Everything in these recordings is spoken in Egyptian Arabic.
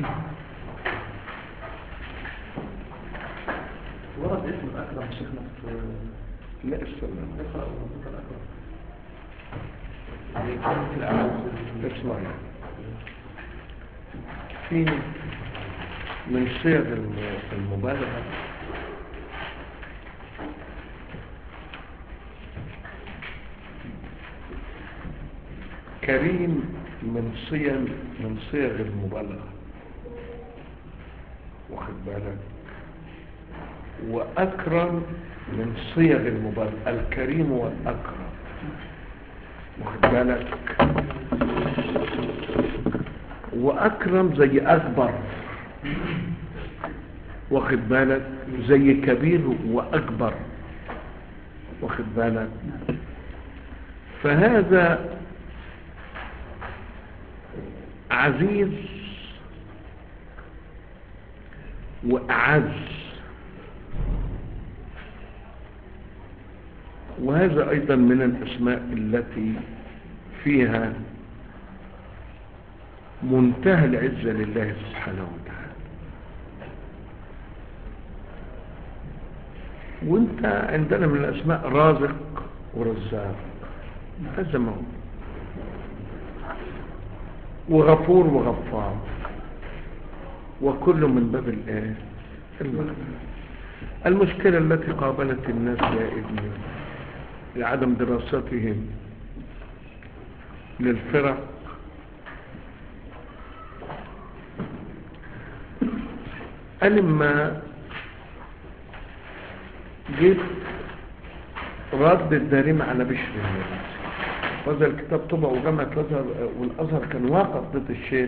ورد اسم الأكرم شيخنا في لا استنى اقرأ وربك الأكرم اسمع في من صيغ الم- المبالغة كريم من صيغ من صيغ المبالغة واخد بالك وأكرم من صيغ المبالغة الكريم والأكرم واخد بالك وأكرم زي أكبر واخد بالك زي كبير وأكبر واخد بالك فهذا عزيز وأعز وهذا أيضا من الأسماء التي فيها منتهى العزة لله سبحانه وتعالى وانت عندنا من الأسماء رازق ورزاق هذا ما هو وغفور وغفار وكل من باب الايه المغفرة المشكلة التي قابلت الناس يا ابني لعدم دراستهم للفرق أنا لما جيت رد الدارين على بشر النبي هذا الكتاب طبع وجامعة الأزهر والأزهر كان واقف ضد الشيخ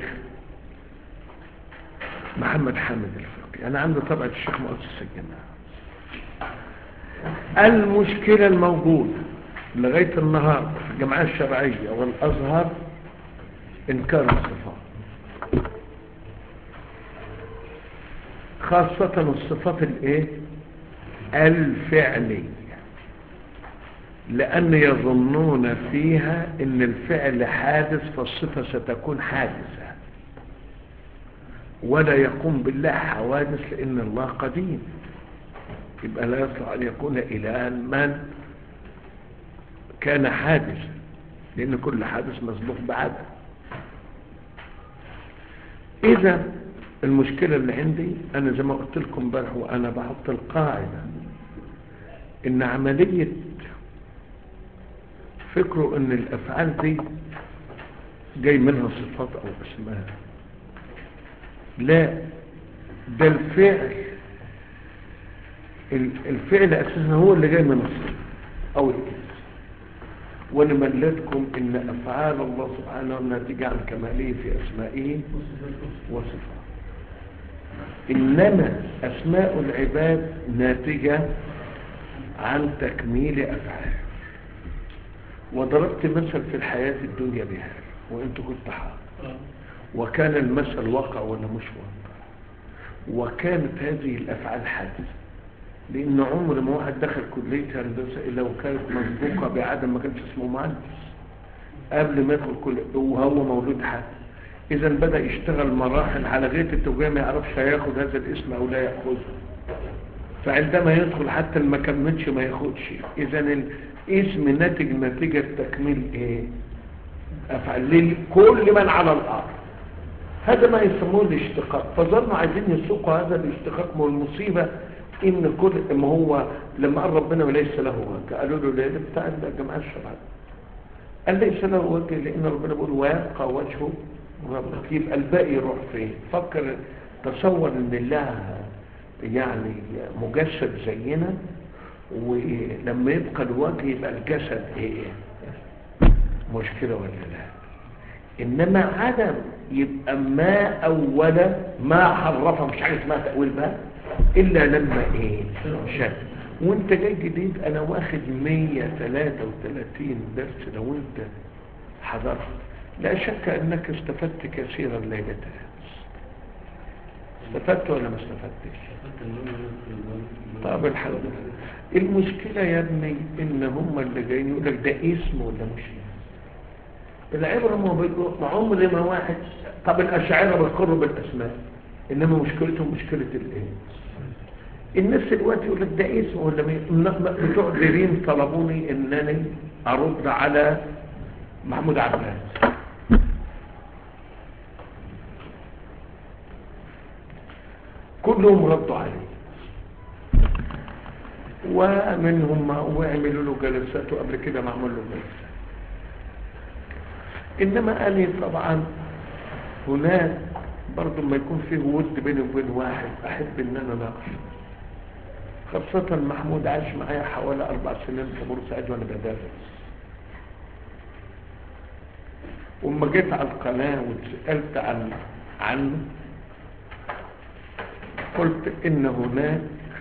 محمد حامد الفقي أنا عندي طبعة الشيخ مؤسس الجامعة المشكلة الموجودة لغاية النهاردة في الجمعية الشرعية والأزهر إنكار الصفات خاصة الصفات الايه الفعلية لأن يظنون فيها ان الفعل حادث فالصفة ستكون حادثة ولا يقوم بالله حوادث لأن الله قديم يبقى لا يصلح أن يكون إلها من كان حادثا لأن كل حادث مسبوق بعدم إذا المشكلة اللي عندي أنا زي ما قلت لكم امبارح وأنا بحط القاعدة إن عملية فكروا إن الأفعال دي جاي منها صفات أو أسماء لا ده الفعل الفعل أساسا هو اللي جاي من الصفة أو الاسم وانا مليتكم ان افعال الله سبحانه ناتجة عن كماله في اسمائه وصفاته انما اسماء العباد ناتجة عن تكميل افعال وضربت مثل في الحياة الدنيا بها وانت كنت حاضر وكان المثل واقع ولا مش واقع وكانت هذه الافعال حادثة لان عمر ما واحد دخل كلية هندسة الا وكانت مسبوقة بعدم ما كانش اسمه مهندس قبل ما يدخل كل وهو مولود حد اذا بدأ يشتغل مراحل على غاية التوجيه ما يعرفش هياخد هذا الاسم او لا يأخذه فعندما يدخل حتى ما كملش ما ياخدش اذا الاسم ناتج نتيجة تكميل ايه افعال كل من على الارض هذا ما يسموه الاشتقاق فظنوا عايزين يسوقوا هذا الاشتقاق والمصيبة ان كل ما هو لما قال ربنا وليس له وجه قالوا له ليه بتاع الجماعه الشرعيه قال ليس له وجه لان ربنا بيقول ويبقى وجهه ربك يبقى الباقي يروح فين فكر تصور ان الله يعني مجسد زينا ولما يبقى الوجه يبقى الجسد ايه مشكله ولا لا انما عدم يبقى ما اولا ما حرفه مش حاجه اسمها تاويل بقى الا لما ايه شك وانت جاي جديد انا واخد 133 درس لو انت حضرت لا شك انك استفدت كثيرا ليلة امس استفدت ولا ما استفدتش طب الحمد لله المشكلة يا ابني ان هم اللي جايين يقول لك ده اسم ولا مش اسم العبرة ما بيقول ما عمر ما واحد طب الأشاعرة بيقروا بالأسماء إنما مشكلتهم مشكلة الإيه الناس دلوقتي يقول لك ده اسم ولا مين م- بتوع دريم طلبوني إنني أرد على محمود عباس كلهم ردوا عليه ومنهم وعملوا له جلسات وقبل كده معمول له جلسات انما انا طبعا هناك برضو ما يكون فيه ود بيني وبين واحد احب ان انا اناقش خاصة محمود عاش معايا حوالي اربع سنين في بورسعيد وانا بدرس وما جيت على القناة وسألت عن عنه قلت ان هناك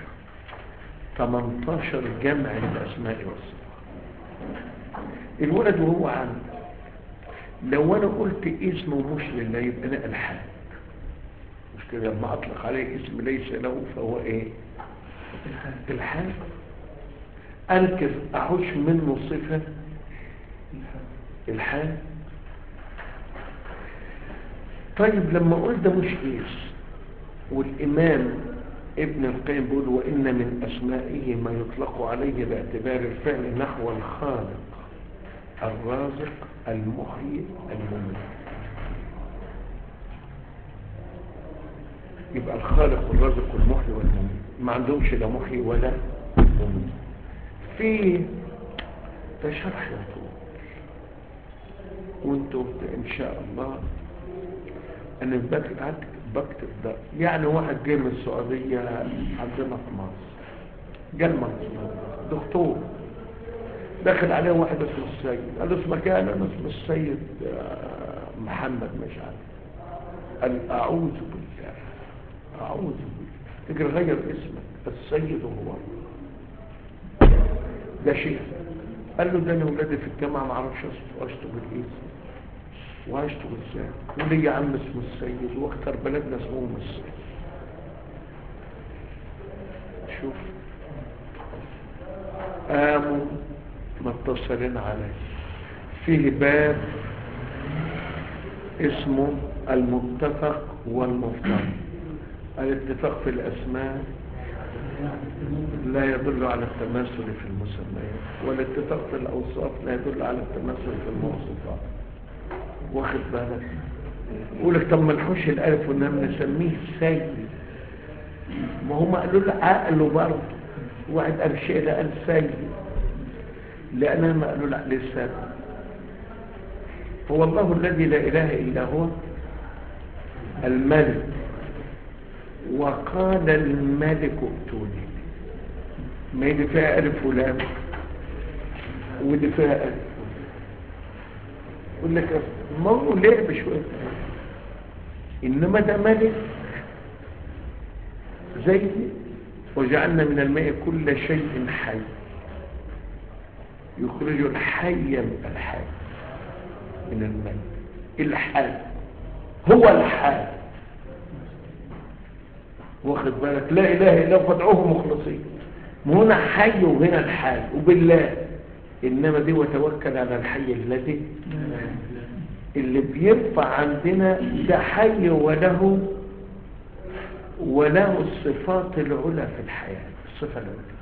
18 جمع للاسماء والصفات الولد وهو عنده لو انا قلت اسمه مش لله يبقى انا الحاد مش كده لما اطلق عليه اسم ليس له فهو ايه الحاد انكر احوش منه صفة الحاد طيب لما قلت ده مش اسم والامام ابن القيم بيقول وان من اسمائه ما يطلق عليه باعتبار الفعل نحو الخالق الرازق المحيي المميت يبقى الخالق والرازق والمحيي والمميت ما عندهمش لا محيي ولا مميت في تشرح يطول وانتوا ان شاء الله انا بكتب بكتب ده يعني واحد جه من السعودية عندنا في مصر جه مصر دكتور داخل عليه واحد اسمه السيد قال له اسمك ايه انا اسمه السيد آه، محمد مش عارف قال اعوذ بالله اعوذ بالله تجي غير اسمك السيد هو الله. ده شيء قال له ده انا ولادي في الجامعه ما اعرفش اشتغل بالاسم وهشتغل ازاي ولي يا عم اسمه السيد واختار بلدنا اسمهم السيد شوف قاموا متصلين عليه فيه باب اسمه المتفق والمفترض الاتفاق في الاسماء لا يدل على التماثل في المسميات والاتفاق في الاوصاف لا يدل على التماثل في الموصوفات واخد بالك يقول لك طب ما نحوش الالف ونم نسميه سيد ما هم قالوا له عقله برضه واحد قال شيء ده قال سيد لأنها ما قالوا لا لسان هو الله الذي لا إله إلا هو الملك وقال الملك ائتوني ما يدي فيها ألف ولام ودي فيها ألف يقول لك ما هو لعب شوية إنما ده ملك زي وجعلنا من الماء كل شيء حي يخرج الحي من الحي من الماء الحي هو الحي واخد بالك لا اله الا هو فادعوه مخلصين هنا حي وهنا الحي وبالله انما دي وتوكل على الحي الذي اللي بيرفع عندنا ده حي وله وله الصفات العلى في الحياة الصفة العلى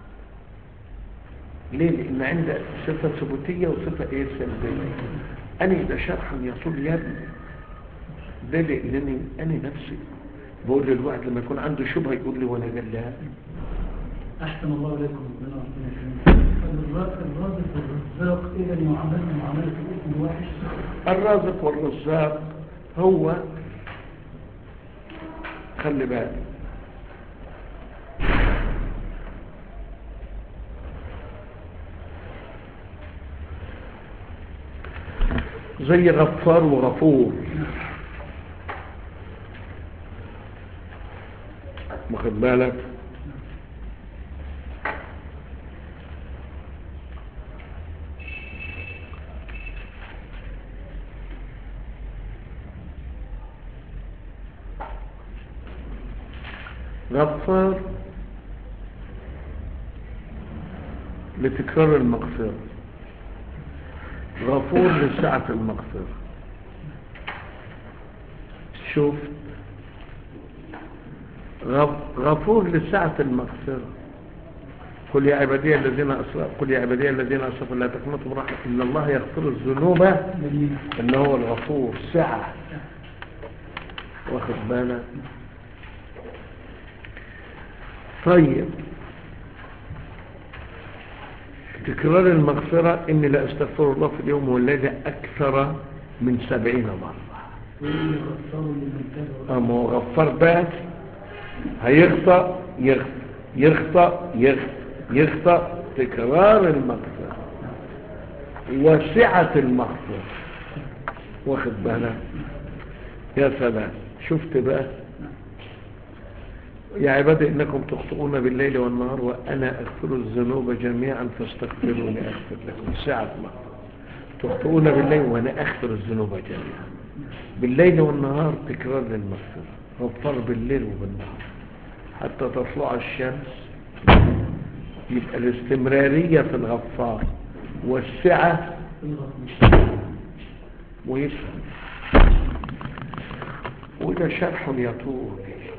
ليه لان عند صفة ثبوتية وصفة ايه سلبية انا ده شرح يطول يا ابني ده لانني انا نفسي بقول للواحد لما يكون عنده شبهة يقول لي وانا قال لها أحسن الله إليكم ربنا ربنا يكرمك. الرازق والرزاق إذا معاملة معاملة الاسم الوحش الرازق والرزاق هو خلي بالك زي غفار وغفور واخد بالك غفار لتكرار المغفرة غفور لسعة المغفرة شوف غف- غفور لسعة المغفرة قل يا عبادي الذين أسرفوا قل يا عبادي الذين أسرفوا لا تقنطوا من رحمة إن الله يغفر الذنوب جميل إن هو الغفور سعة واخد بالك طيب تكرار المغفرة إني لا أستغفر الله في اليوم والليلة أكثر من سبعين مرة وإني غفار لمن تاب أما هو غفار بس هيخطأ يخطأ يخطأ يخطأ يخطأ تكرار المغفرة وسعة المغفرة واخد بالك يا سلام شفت بقى يا عبادي إنكم تخطئون بالليل والنهار وأنا أغفر الذنوب جميعا فاستغفروني أغفر لكم سعة مغفرة تخطئون بالليل وأنا أغفر الذنوب جميعا بالليل والنهار تكرار للمغفرة غفار بالليل وبالنهار حتى تطلع الشمس يبقى الاستمرارية في الغفار والسعة ويسر وده شرح يطول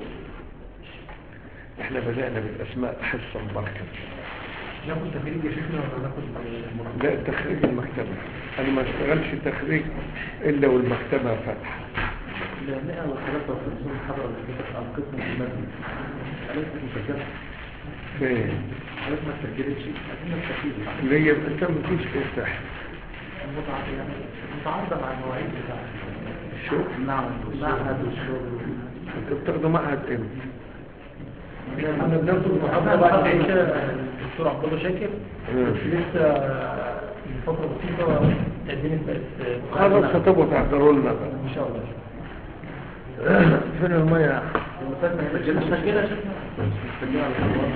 احنا بدأنا بالأسماء حصة مباركة ناخد تخريج يا شيخنا ولا ناخد المرة؟ لا تخريج المكتبة انا ما اشتغلش تخريج الا والمكتبة فاتحة لا 153 محاضرة اللي كانت عن قسم المبني عليك مسجلة فين عليك ما سجلتش عايزين نستفيد ليه انت ما فيش افتح المتعارضة يعني متعارضة مع المواعيد بتاعتها شوف نعم معهد والشغل انت بتاخدوا معهد امتى احنا بناخد محاضرة بعد العشاء الدكتور عبد الله شاكر مم. بس لسه من فترة بسيطة تقدمت بقت خلاص هتبقوا تعتروا لنا بقى ان شاء الله فين المية يا اخي المساجد ما هي مسجلة يا شيخنا مسجلة على الحوار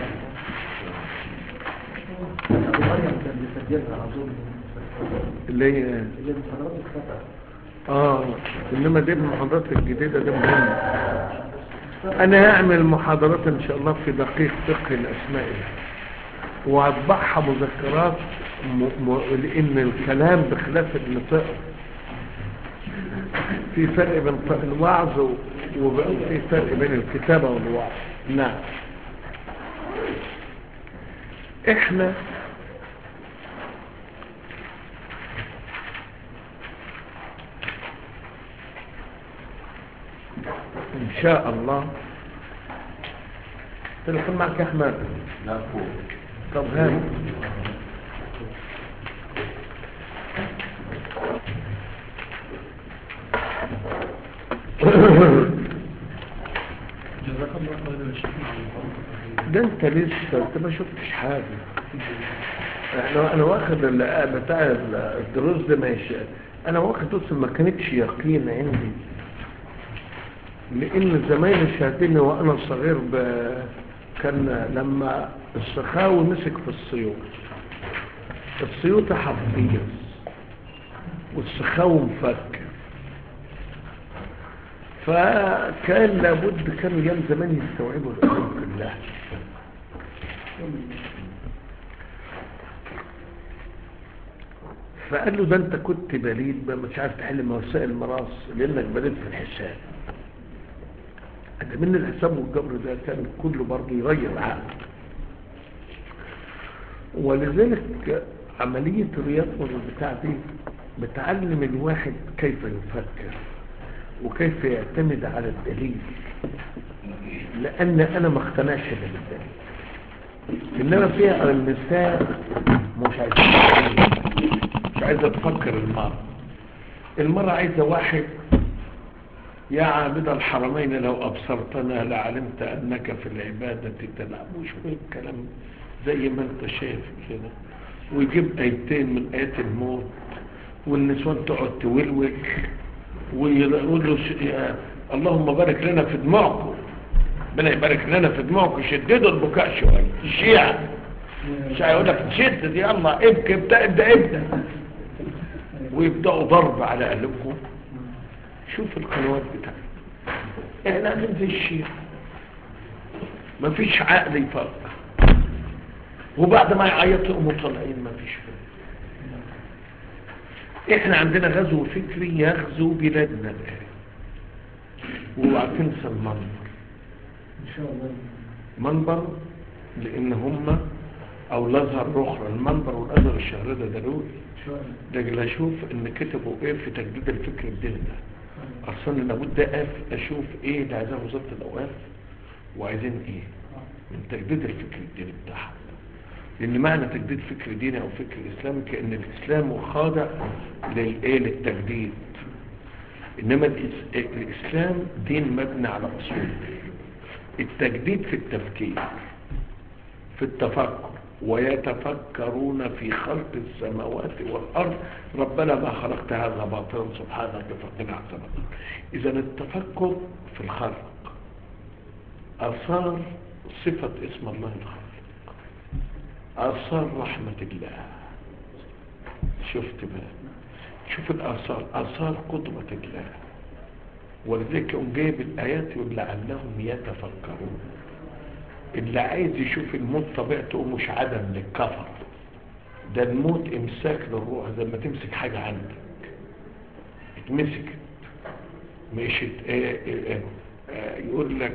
أبو مريم كان بيسجلها أظن اللي هي اللي المحاضرات الفترة اه انما دي المحاضرات الجديدة دي مهمة انا هعمل محاضرات ان شاء الله في دقيق فقه الاسماء واطبعها مذكرات م... م... لان الكلام بخلاف النطق في فرق بين ط- الوعظ و- وفي فرق بين الكتابة والوعظ نعم احنا ان شاء الله تليفون معك يا احمد لا فوق طب هات جزاك الله خيرا يا شيخنا على المحاضرة ده انت لسه انت ما شفتش حاجه احنا انا واخد ال- بتاع ال- الدروس ده ماشي انا واخد دروس ما كانتش يقين عندي لان زمايلي شاهديني وانا صغير ب... كان لما السخاوي مسك في السيوط السيوط حفيظ والسخاوي مفكر فكان لابد كانوا ايام زمان يستوعبوا الامور كلها فقال له ده انت كنت بليد بقى مش عارف تحل مسائل المراس لانك بليد في الحساب ده من الحساب والجبر ده كان كله برضه يغير عقل ولذلك عملية الرياضة والبتاع دي بتعلم الواحد كيف يفكر وكيف يعتمد على الدليل لان انا ما اقتنعش بالدليل انما فيها المثال مش عايز مش عايزه تفكر المرأة المرأة عايزة واحد يا عابد الحرمين لو أبصرتنا لعلمت أنك في العبادة تلعب وشوية كلام زي ما انت شايف كده ويجيب آيتين من آيات الموت والنسوان تقعد تولول ويقول له ش- يا اللهم بارك لنا في دموعكم ربنا يبارك لنا في دموعكم شددوا البكاء شويه الشيعة الشيعة يقول لك تشدد يلا ابكي ابدا ابدا ابدا ويبداوا ضرب على قلبهم شوف القنوات بتاعتهم احنا عاملين زي الشيعة مفيش عقل يفكر وبعد ما يعيطوا يقوموا طالعين مفيش فايدة احنا عندنا غزو فكري يغزو بلادنا الآن واوعى تنسى المنبر ان شاء الله منبر لان هم او الازهر الاخرى المنبر والازهر الشهرده ده دول ان شاء الله لكن اشوف ان كتبوا ايه في تجديد الفكر الديني ده اصلا لابد اقف اشوف ايه اللي عايزاه وزاره الاوقاف وعايزين ايه من تجديد الفكر الديني بتاعها لان معنى تجديد فكر ديني او فكر اسلامي كان الاسلام خاضع للايه للتجديد انما الإس- الاسلام دين مبني على اصول التجديد في التفكير في التفكر ويتفكرون في خلق السماوات والأرض ربنا ما خلقت هذا باطلا سبحانك فقنا عذاب إذا التفكر في الخلق أثار صفة اسم الله الخالق آثار رحمة الله شفت بقى شوف الآثار آثار قدرة الله ولذلك يقوم جايب الآيات يقول لعلهم يتفكرون اللي عايز يشوف الموت طبيعته مش عدم للكفر ده الموت امساك للروح زي ما تمسك حاجة عندك اتمسكت مش ات- اه اه اه اه يقول لك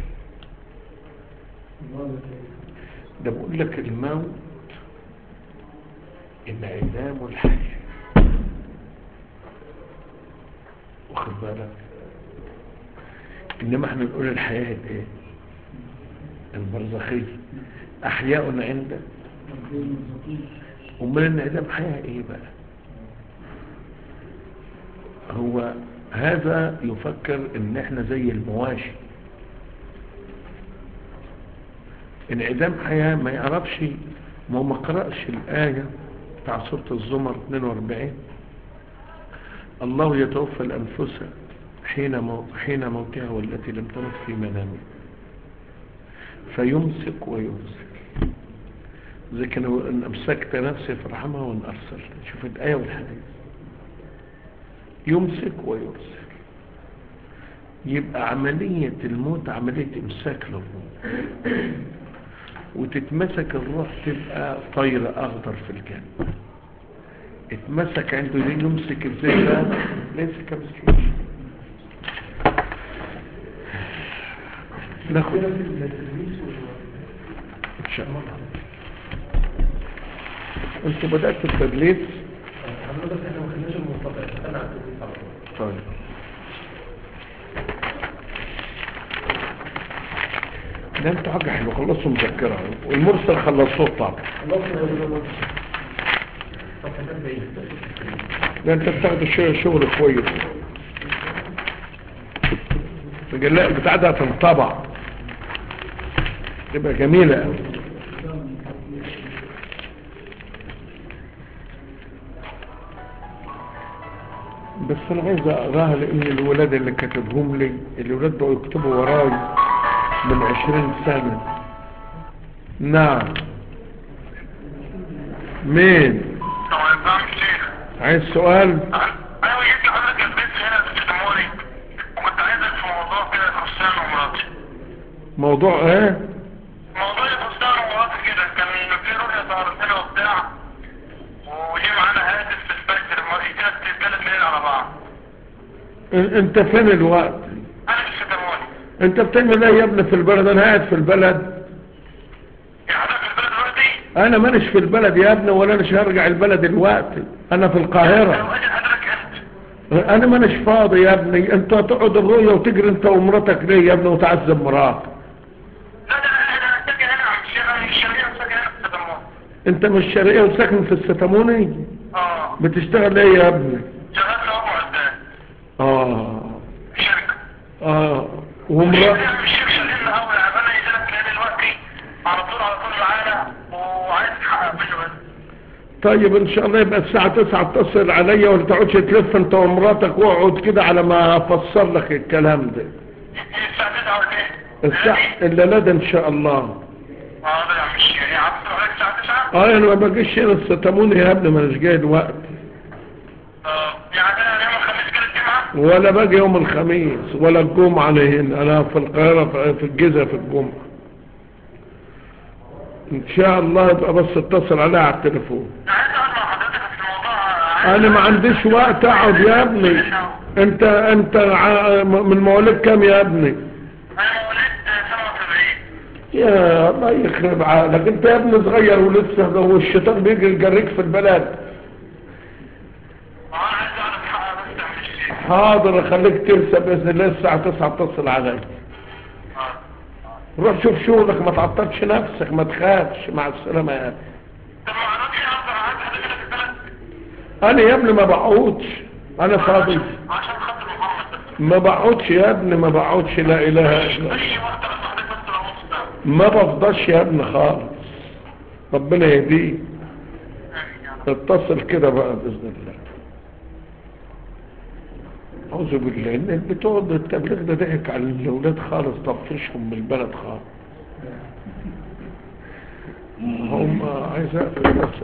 الله يبارك ده بقول لك الموت انعدام الحياة واخد بالك انما احنا نقول الحياة ايه البرزخية احياء عندك ربنا يرزقك. امال انعدام حياة ايه بقى هو هذا يفكر ان احنا زي المواشي انعدام حياة ما يعرفش ما هو ما قرأش الآية بتاع سورة الزمر 42 الله يتوفى الأنفس حين, مو حين موتها والتي لم تمت في منامها فيمسك ويرسل زي كانوا ان امسكت نفسي فرحمها وان ارسلت شوف الايه والحديث يمسك ويرسل يبقى عملية الموت عملية امساك للروح وتتمسك الروح تبقى طير اخضر في الجنة اتمسك عنده دي يمسك ازاي بقى ليس كمسكين ناخد ان شاء الله انتوا بدأت التدليس حضرتك احنا ما خدناش المنطقة انا على التدريس على طول طيب ده انتوا حاجة حلوة خلصوا مذكرة والمرسل خلصوه طبعا خلصنا يا ابن طب كمان بعيد ده انت بتاخد شغل, شغل كويس الجلاء بتاع ده تنطبع تبقى جميلة قوي بس انا عايز اقراها لان الولاد اللي كتبهم لي الولاد بقوا يكتبوا وراي من عشرين سنة نعم مين طبعا نظام الشيخ عايز سؤال انا جيت لحضرتك البيت هنا في التموري وكنت عايزك في موضوع كده يخصني انا ومراتي موضوع ايه موضوع يخصني انا ومراتي كده كان في رؤية ظهرت لنا وبتاع وجي معانا هاتف في الفجر كده ثلاث ليالي على بعض ان- انت فين الوقت انا في التموري انت بتعمل ايه يا ابني في البلد انا قاعد في البلد يا حضرتك في البلد دلوقتي انا مانيش في البلد يا ابني ولا مش هرجع البلد دلوقتي انا في لو القاهرة اجي حضرتك انت انا مانيش فاضي يا ابني انت هتقعد الرؤية وتجري انت ومراتك ليه يا ابني وتعذب مراتك لا ده انا انا ساكن هنا عم الشيخ انا من الشرقية وساكن هنا في التموري انت مش شرقية وساكن في الستاموني اه بتشتغل ايه يا ابني شغال في ابو عدان اه في شركة اه ومرا مش شغلنا اول انا يجيلك لان دلوقتي على طول على طول معانا وعايز تحقق منه بس طيب ان شاء الله يبقى الساعة تسعة اتصل عليا ولا تقعدش تلف انت ومراتك واقعد كده على ما افسر لك الكلام ده الساعة 9 ولا ايه؟ الساعة الليلة ده ان شاء الله اه ده يا عم الشيخ يعني عم تروح عليك الساعة 9 اه انا ما بجيش هنا الستاموني يا ابني ما اناش جاي الوقت اه يعني انا يوم الخميس كده الجمعة ولا باجي يوم الخميس ولا الجمعة انا هنا انا في القاهرة في- في الجيزة في الجمعة ان شاء الله يبقى بس اتصل عليها على التليفون انا عايز اقول مع حضرتك في الموضوع انا ما عنديش وقت اقعد يا ابني انت انت ع- من مواليد كام يا ابني انا مواليد 77 يا الله يخرب عقلك انت يا ابني صغير ولسه والشيطان بيجي يجريك في البلد ما انا عايز اعرف حق بس يا عم الشيخ حاضر اخليك تنسى باذن الله الساعه 9 اتصل عليا آه. روح شوف شغلك ما تعطلش نفسك ما تخافش مع السلامه يا ابني طب ما اعرفش اقدر عايز حضرتك في البلد انا يا ابني ما بقعدش انا فاضي عشان خاطر محمد بس ما بقعدش يا ابني ما بقعدش لا اله الا الله اي وقت بس حضرتك بس لو نص ساعه ما بفضاش يا ابني خالص ربنا يهديك آمين يا رب. اتصل كده بقى باذن الله اعوذ بالله ان بتوع التبليغ ده ضحك على الاولاد خالص طفشهم من البلد خالص هم عايز اقفل بس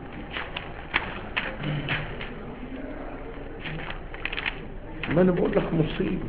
ما انا بقول لك مصيبه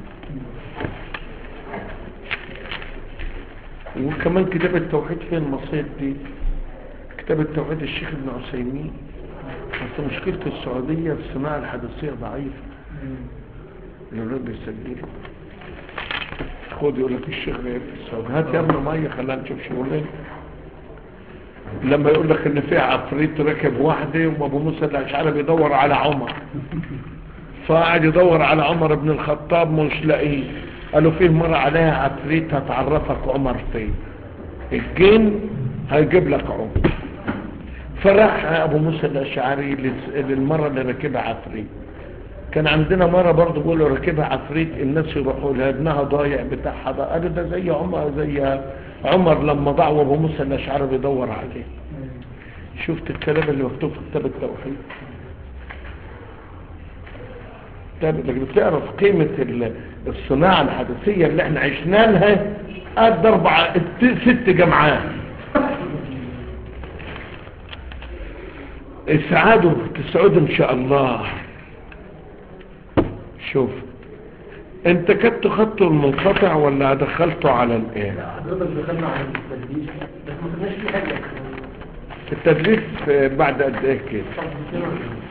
وكمان كتاب التوحيد فين المصيب دي كتاب التوحيد الشيخ ابن عثيمين بس مشكلة السعودية الصناعة الحدثية ضعيفة الولاد بيسجلوا خد يقول لك الشيخ غير في السعودية هات يا ابن مية خلينا نشوف شغلنا لما يقول لك ان في عفريت ركب وحده وابو موسى الاشعري بيدور على عمر فقعد يدور على عمر بن الخطاب مش لاقيه قالوا فيه مرة عليها عفريت هتعرفك عمر فين الجن هيجيب لك عمر فراح ابو موسى الاشعري للس- للمرة اللي راكبها عفريت كان عندنا مرة برضه بيقولوا راكبها عفريت الناس يروحوا لها ابنها ضايع بتاعها ده قالوا ده زي عمر زي عمر لما ضاع وابو موسى الاشعري بيدور عليه شفت الكلام اللي مكتوب في كتاب التوحيد طب انك بتعرف قيمة ال- الصناعة الحدثية اللي احنا عشنا لها قد اربع ات- ست جامعات اسعدوا تسعدوا ان شاء الله شوف انت كنت خدته المنقطع ولا دخلته على الايه حضرتك دخلنا على التدريس بس ما خدناش فيه حاجة التدريس آه، بعد قد ايه كده طب كده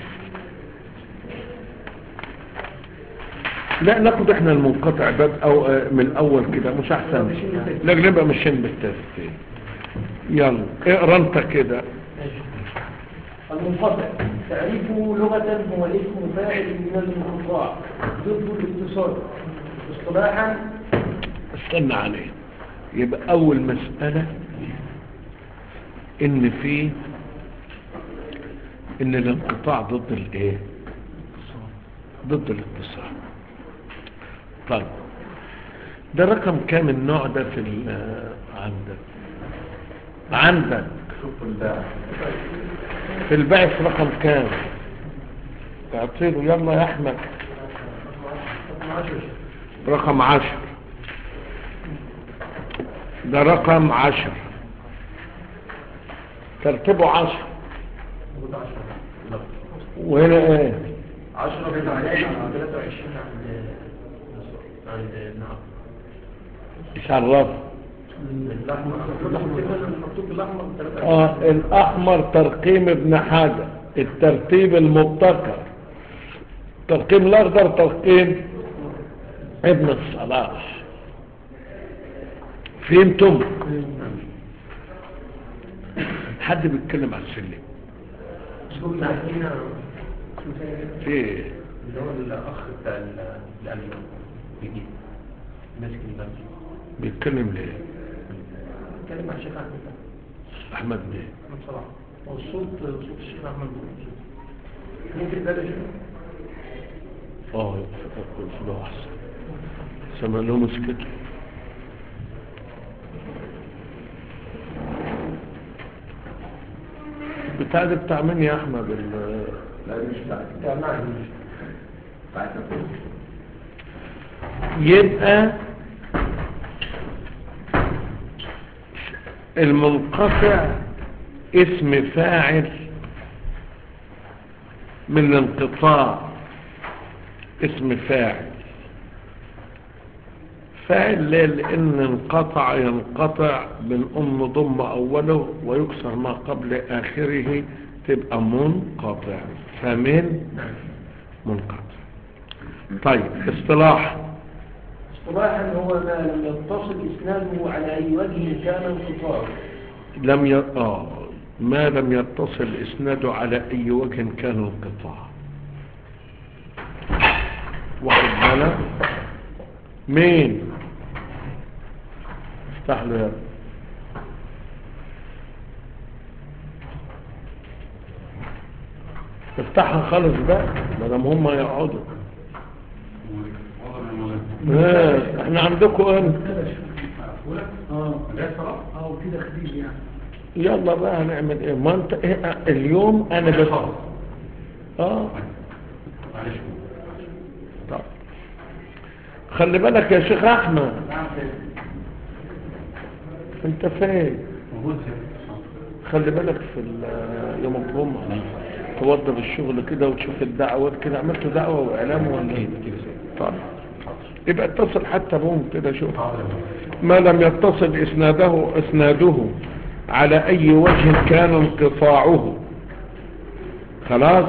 لا ناخد احنا المنقطع باب او آه، من الاول كده مش احسن لا نبقى ماشيين بالترتيب يلا اقرا انت كده المنقطع تعريفه لغة هو اسم فاعل من الانقطاع ضد الاتصال اصطلاحا استنى عليه يبقى اول مسألة ان في ان الانقطاع ضد الايه ضد الاتصال طيب ده رقم كام النوع ده في ال- عندك عندك في البعث رقم كام تعطيله يلا يا احمد رقم عشر ده رقم عشر ترتيبه عشر وهنا ايه 10 23 عند عند نعم شرف الاحمر المكتوب بالاحمر 23 اه الاحمر ترقيم ابن حاجة الترتيب المبتكر ترقيم الاخضر ترقيم ابن الصلاح فهمتم حد بيتكلم على السلم شوف هنا في إيه؟ اللي هو الاخ بتاع الامن جديد ماسك المسجد بيتكلم ليه اتكلم مع الشيخ احمد احمد بيه احمد صلاح هو الصوت صوت الشيخ احمد ممكن ده يا شيخ اه ده احسن سمع لهم اسكتوا بتاع ده بتاع مين يا احمد ال- لا مش بتاعتي بتاع معهد يبقى المنقطع اسم فاعل من الانقطاع اسم فاعل فاعل ليه؟ لان انقطع ينقطع بالام ضم اوله ويكسر ما قبل اخره تبقى منقطع فمن منقطع طيب اصطلاح اصطلاحا هو ما لم يتصل إسناده على أي وجه كان انقطاعه لم ي... آه ما لم يتصل إسناده على أي وجه كان انقطاع واخد بالك مين افتح له يا ابني. افتحها خالص بقى ما دام هم يقعدوا آه، احنا عندكم انت اه اه وكده خفيف يعني يلا بقى هنعمل ايه ما انت إيه اليوم انا بس اه طب خلي بالك يا شيخ احمد انت فين خلي بالك في ال- يوم الجمعة توضب الشغل كده وتشوف الدعوات كده عملت دعوة واعلام ولا ايه طيب يبقى اتصل حتى بهم كده شوف ما لم يتصل اسناده اسناده على اي وجه كان انقطاعه خلاص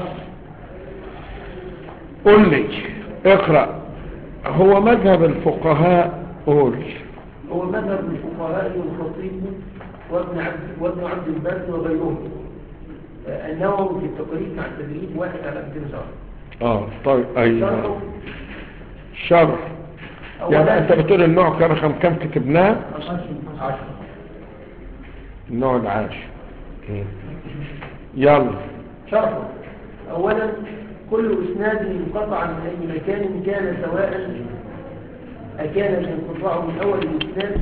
قل لي اقرأ هو مذهب الفقهاء قول هو مذهب الفقهاء والخطيب وابن عبد وابن عبد البر وغيرهم آه، النووي في التقريب مع التدريب واحد على 200 شهر اه طيب ايوه شرحه شرح يعني انت أولا بتقول النوع كان رقم كم كتبناه عشرة النوع العاشر يلا شرحه أولا كل إسناد انقطع من أي مكان كان سواء أكان الانقطاع من أول الإسناد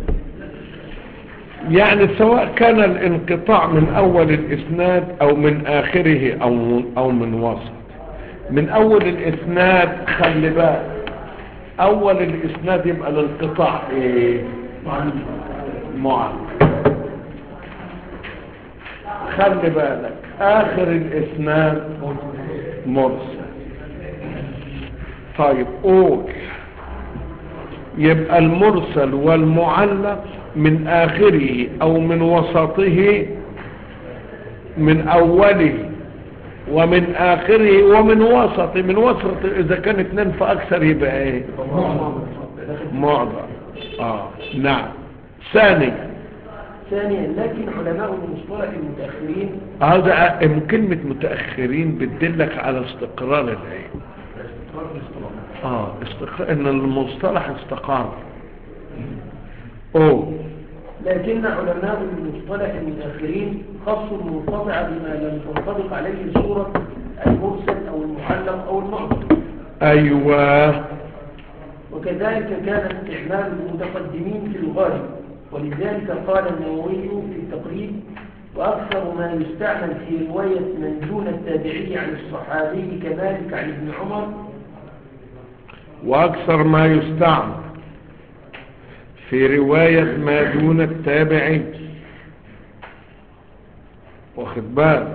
يعني سواء كان الانقطاع من اول الاسناد او من اخره او من, أو من وسط من اول الاسناد خلي بالك اول الاسناد يبقى الانقطاع ايه معلم خلي بالك اخر الاسناد مرسل طيب قول يبقى المرسل والمعلق من آخره أو من وسطه من أوله ومن آخره ومن وسطه من وسط إذا كان اتنين فأكثر يبقى إيه معظم آه نعم ثانيا ثانيا لكن علماء المصطلح المتأخرين هذا من كلمة متأخرين بتدلك على استقرار العلم اه استقرار ان المصطلح استقر اوه لكن علماء المصطلح المتأخرين خصوا المنقطع بما لم تنطبق عليه صورة المرسل أو المعلق أو المعظم ايوه وكذلك كان استعمال المتقدمين في الغالب ولذلك قال النووي في التقريب وأكثر ما يستعمل في رواية من دون التابعي عن الصحابي كمالك عن ابن عمر واكثر ما يستعمل في رواية ما دون التابعي واخد بال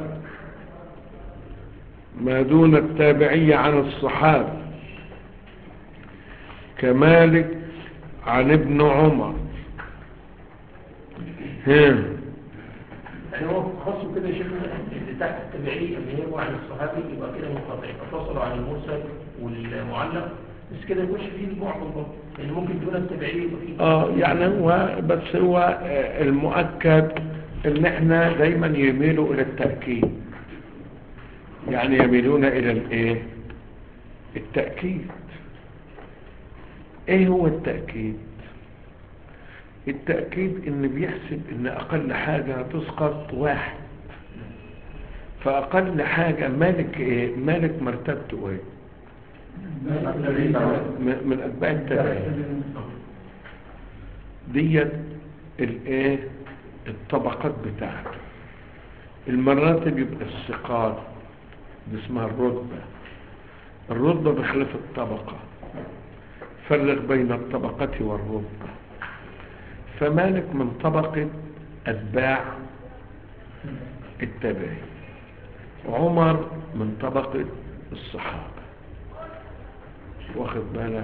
ما دون التابعي عن الصحابة كمالك عن ابن عمر هم. يعني هو خصوا كده شبه اللي تحت التابعي اللي هو عن الصحابي يبقى كده منقطع فصلوا عن المرسل والمعلق بس كده يخش فيه المعظم برضه لان ممكن دون التابعي يبقى فيه اه يعني هو بس هو آه، المؤكد ان احنا دايما يميلوا الى التأكيد يعني يميلون الى الايه التأكيد ايه هو التأكيد التأكيد ان بيحسب ان اقل حاجة تسقط واحد فاقل حاجة مالك ايه مالك مرتبته ايه م- من اتباع التابعين ديت الايه الطبقات بتاعته المراتب يبقى الثقال دي اسمها الرتبة الرتبة بخلاف الطبقة فرق بين الطبقة والرتبة فمالك من طبقة أتباع التابعين عمر من طبقة الصحابة واخد بالك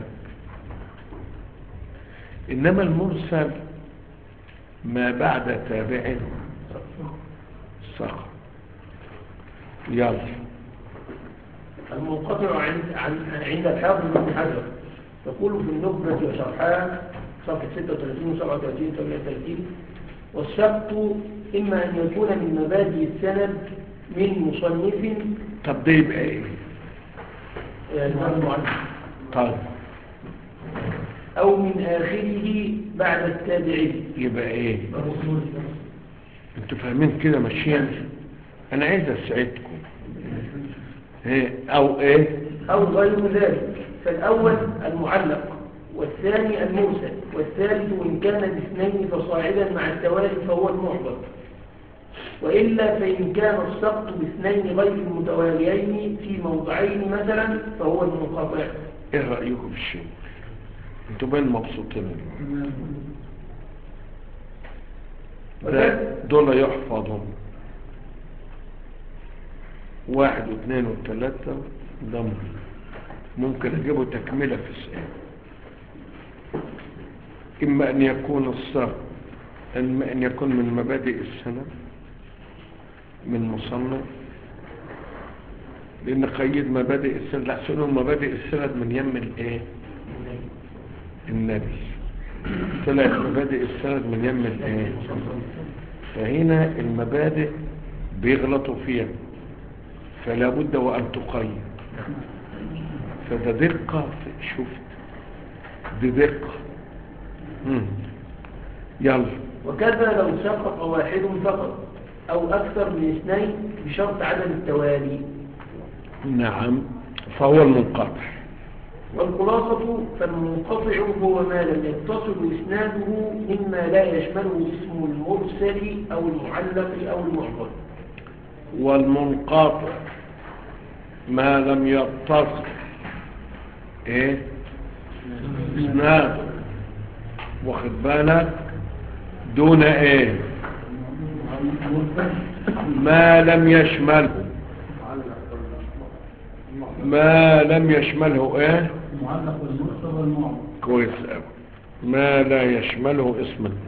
إنما المرسل ما بعد تابع سقط يلا المنقطع عند عن عند الحافظ ابن حجر يقول في النخبة وشرحها صفحة 36 و 37 و 38 والسبت إما أن يكون من مبادئ السند من مصنف طب ده يبقى ايه آه، الإمام المعلم طيب أو من آخره بعد التابعين يبقى ايه انتوا فاهمين كده ماشيين انا عايز اسعدكم ايه او ايه أو غير ذلك فالأول المعلق والثاني المرسل والثالث إن كان باثنين فصاعدا مع التوالي فهو المعضل وإلا فإن كان السقط باثنين غير المتواليين في موضعين مثلا فهو المنقطع ايه رأيكم في الشيء انتوا بين مبسوطين ده دول يحفظهم واحد واثنين وثلاثة ده مهم. ممكن اجيبه تكملة في السؤال اما ان يكون الصرف اما ان يكون من مبادئ السنة من مصنف لان قيد مبادئ السند لا سنوا مبادئ السند من يم الايه النبي طلعت مبادئ السند من يم الايه فهنا المبادئ بيغلطوا فيها فلا بد وان تقيد فده دقة في- شفت دي دقة مم. يلا وكذا لو سقط واحد فقط أو أكثر من اثنين بشرط عدم التوالي نعم فهو المنقطع والخلاصة فالمنقطع هو ما لم يتصل إسناده مما لا يشمله اسم المرسل أو المعلق أو المعضل والمنقطع ما لم يتصل ايه اسناد واخد بالك دون ايه ما لم يشمله ما لم يشمله ايه المعلق والمرسل والمعضل كويس قوي ما لا يشمله اسم الله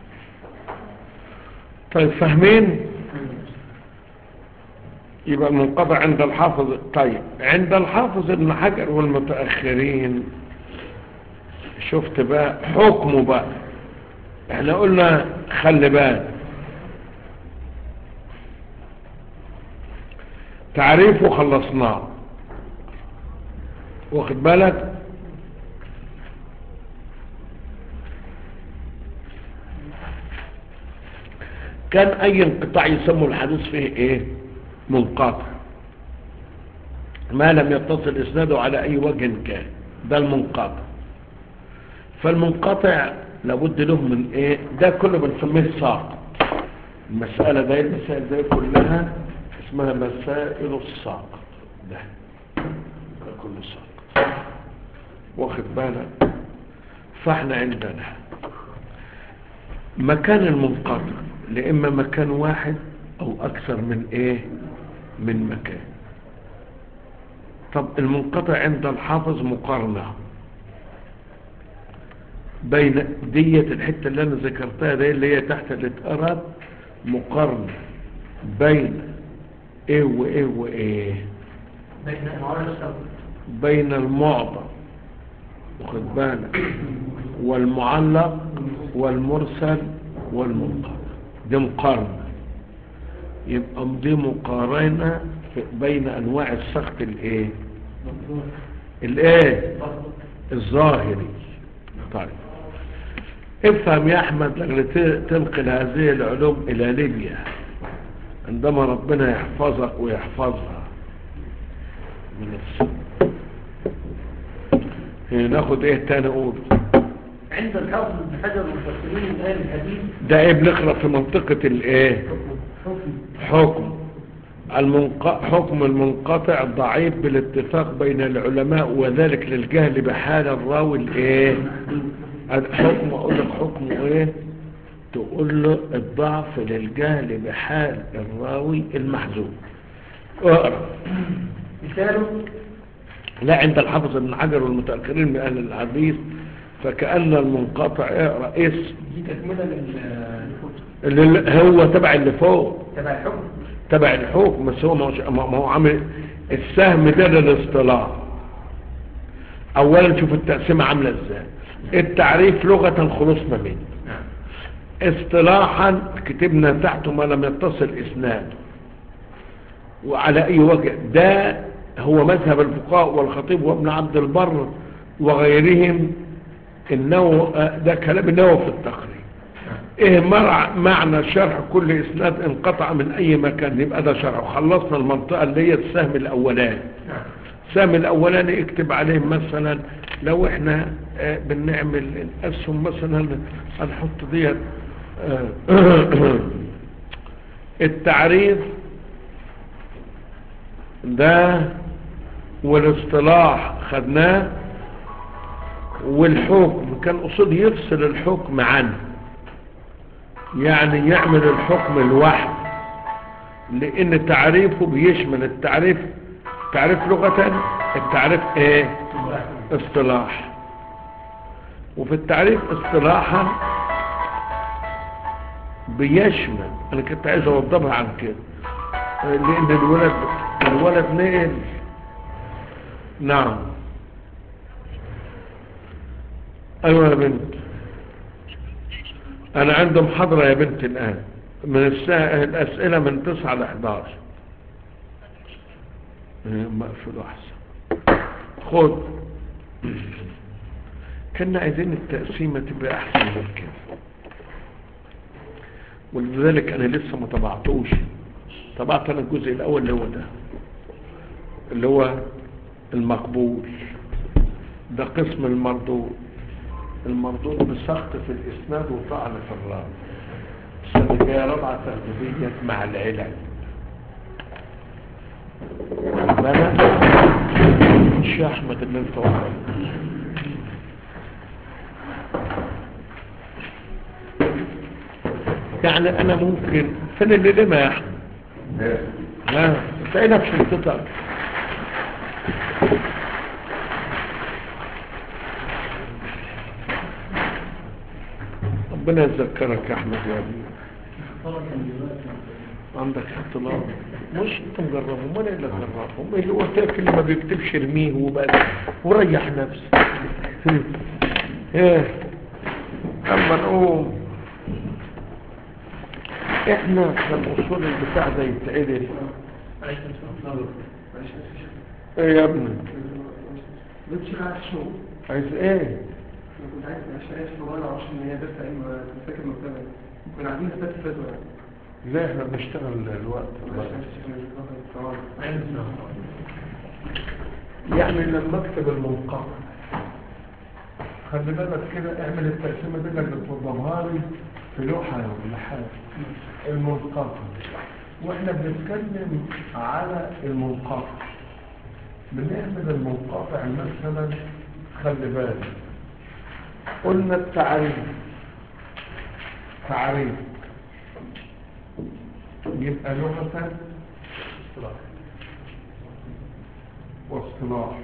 طيب فاهمين يبقى المنقطع عند الحافظ طيب عند الحافظ ابن حجر والمتأخرين شفت بقى حكمه بقى احنا قلنا خلي بالك تعريفه خلصناه واخد بالك كان اي انقطاع يسموا الحديث فيه ايه منقطع ما لم يتصل اسناده على اي وجه كان ده المنقطع فالمنقطع لابد له من ايه ده كله بنسميه الساقط المسألة ده المسائل دي كلها اسمها مسائل الساقط ده ده كله ساقط واخد بالك فاحنا عندنا مكان المنقطع لإما مكان واحد أو أكثر من إيه من مكان طب المنقطع عند الحافظ مقارنة بين دية الحتة اللي أنا ذكرتها دي اللي هي تحت الاتقرب مقارنة بين إيه وإيه وإيه بين أنواع السقط بين المعضل واخد بالك والمعلق والمرسل والمنقطع دي مقارنة يبقى دي مقارنة في- بين انواع السخط الايه الايه الظاهري طيب افهم يا احمد لأجل ت- تنقل هذه العلوم الى ليبيا عندما ربنا يحفظك ويحفظها من السنة ناخد ايه تاني قول عند الحافظ ابن حجر المفسرين من أهل الحديث ده ايه بنقرا في منطقة الايه حكم حكم المنق... حكم المنقطع ضعيف بالاتفاق بين العلماء وذلك للجهل بحال الراوي الايه الحكم اقول لك حكمه ايه تقول له الضعف للجهل بحال الراوي المحذوف اقرا مثاله لا عند الحافظ ابن حجر والمتأخرين من أهل الحديث فكأن المنقطع اقرا اسم دي تكملة لل اللي هو تبع اللي فوق تبع الحكم تبع الحكم بس هو ما هوش- ما ما هو عامل السهم ده للاصطلاح اولا شوف التقسيمه عامله ازاي التعريف لغه خلصنا منه نعم اصطلاحا كتبنا تحته ما لم يتصل اسناد وعلى اي وجه ده هو مذهب الفقهاء والخطيب وابن عبد البر وغيرهم انه آه، ده كلام النووي في التقريب ايه مرع معنى شرح كل اسناد انقطع من اي مكان يبقى ده شرح وخلصنا المنطقه اللي هي السهم الاولاني نعم السهم الاولاني اكتب عليه مثلا لو احنا آه، بنعمل الاسهم مثلا هنحط ديت آه، التعريف ده والاصطلاح خدناه والحكم كان قصد يفصل الحكم عنه يعني يعمل الحكم لوحده لان تعريفه بيشمل التعريف تعريف لغة التعريف ايه اصطلاح وفي التعريف اصطلاحا بيشمل انا كنت عايز اوضبها عن كده لان الولد الولد نقل نعم ايوه يا بنت انا عندي محاضرة يا بنت الان من الساعة الاسئلة من 9 ل 11 إيه، مقفول احسن خد كنا عايزين التقسيمة تبقى احسن من كده ولذلك انا لسه ما طبعتوش طبعت انا الجزء الاول اللي هو ده اللي هو المقبول ده قسم المردود المردود بسقط في الاسناد وطعن في الراوي السنة الجاية رابعة ترتيبية مع العلل بنا مش يا احمد اللي انت وقعت يعني انا ممكن فين اللي لما يا احمد ها تلاقينا في شنطتك ربنا يذكرك يا احمد يا ابني عندك اختلاط مش انت مجربهم ولا اللي جربهم اللي قلت لك اللي ما بيكتبش ارميه وبس وريح نفسك ايه اما نقوم احنا كالاصول البتاع ده يتعدل ايه يا ابني بتشيل على الشغل عايز ايه انا كنت عايز عشان عايز شغل معرفش ان هي بس علم كنت فاكر مكتبه كنا قاعدين نستفاد فتوى يعني لا احنا بنشتغل الوقت معلش معلش شكرا تمام يعني لما اكتب المنقطع خلي بالك كده اعمل التقسيمه دي اللي بتوضبها لي في لوحه ولا حاجه المنقطع واحنا بنتكلم على المنقطع بنعمل المنقطع مثلا خلي بالك قلنا التعريف تعريف يبقى لغة واصطلاح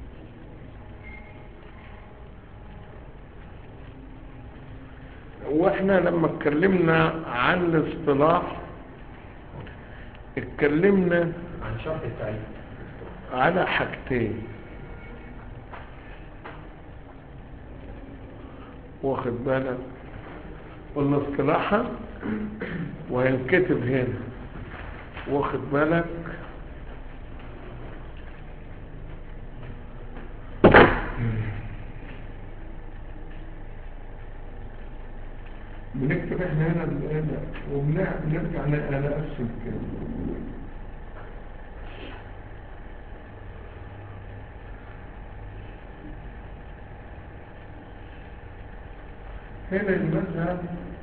واحنا لما اتكلمنا عن الاصطلاح اتكلمنا عن شرط التعريف على حاجتين واخد بالك قلنا اصطلاحا وينكتب هنا واخد بالك بنكتب احنا هنا هنا وبنرجع نقسم كده هنا المذهب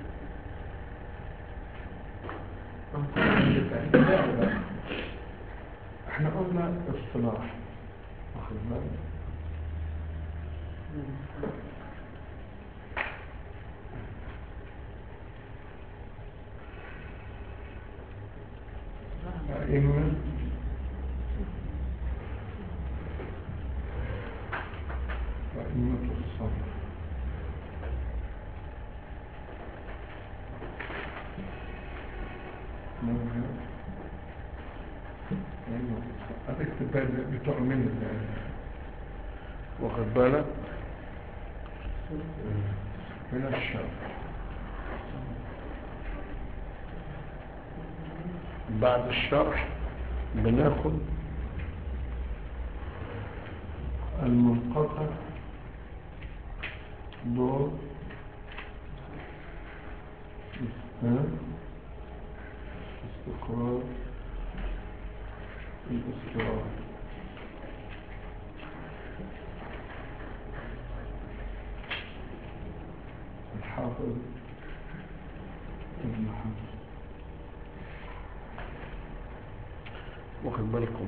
احنا قلنا اصطلاح واخد بالك أئمة أئمة الصبر مذهب هتكتب بقى بتوع من واخد بالك من الشر بعد الشرح بناخد المنقطع دور استاذ استقرار الاستقرار الحافظ ابن حفظ واخد بالكم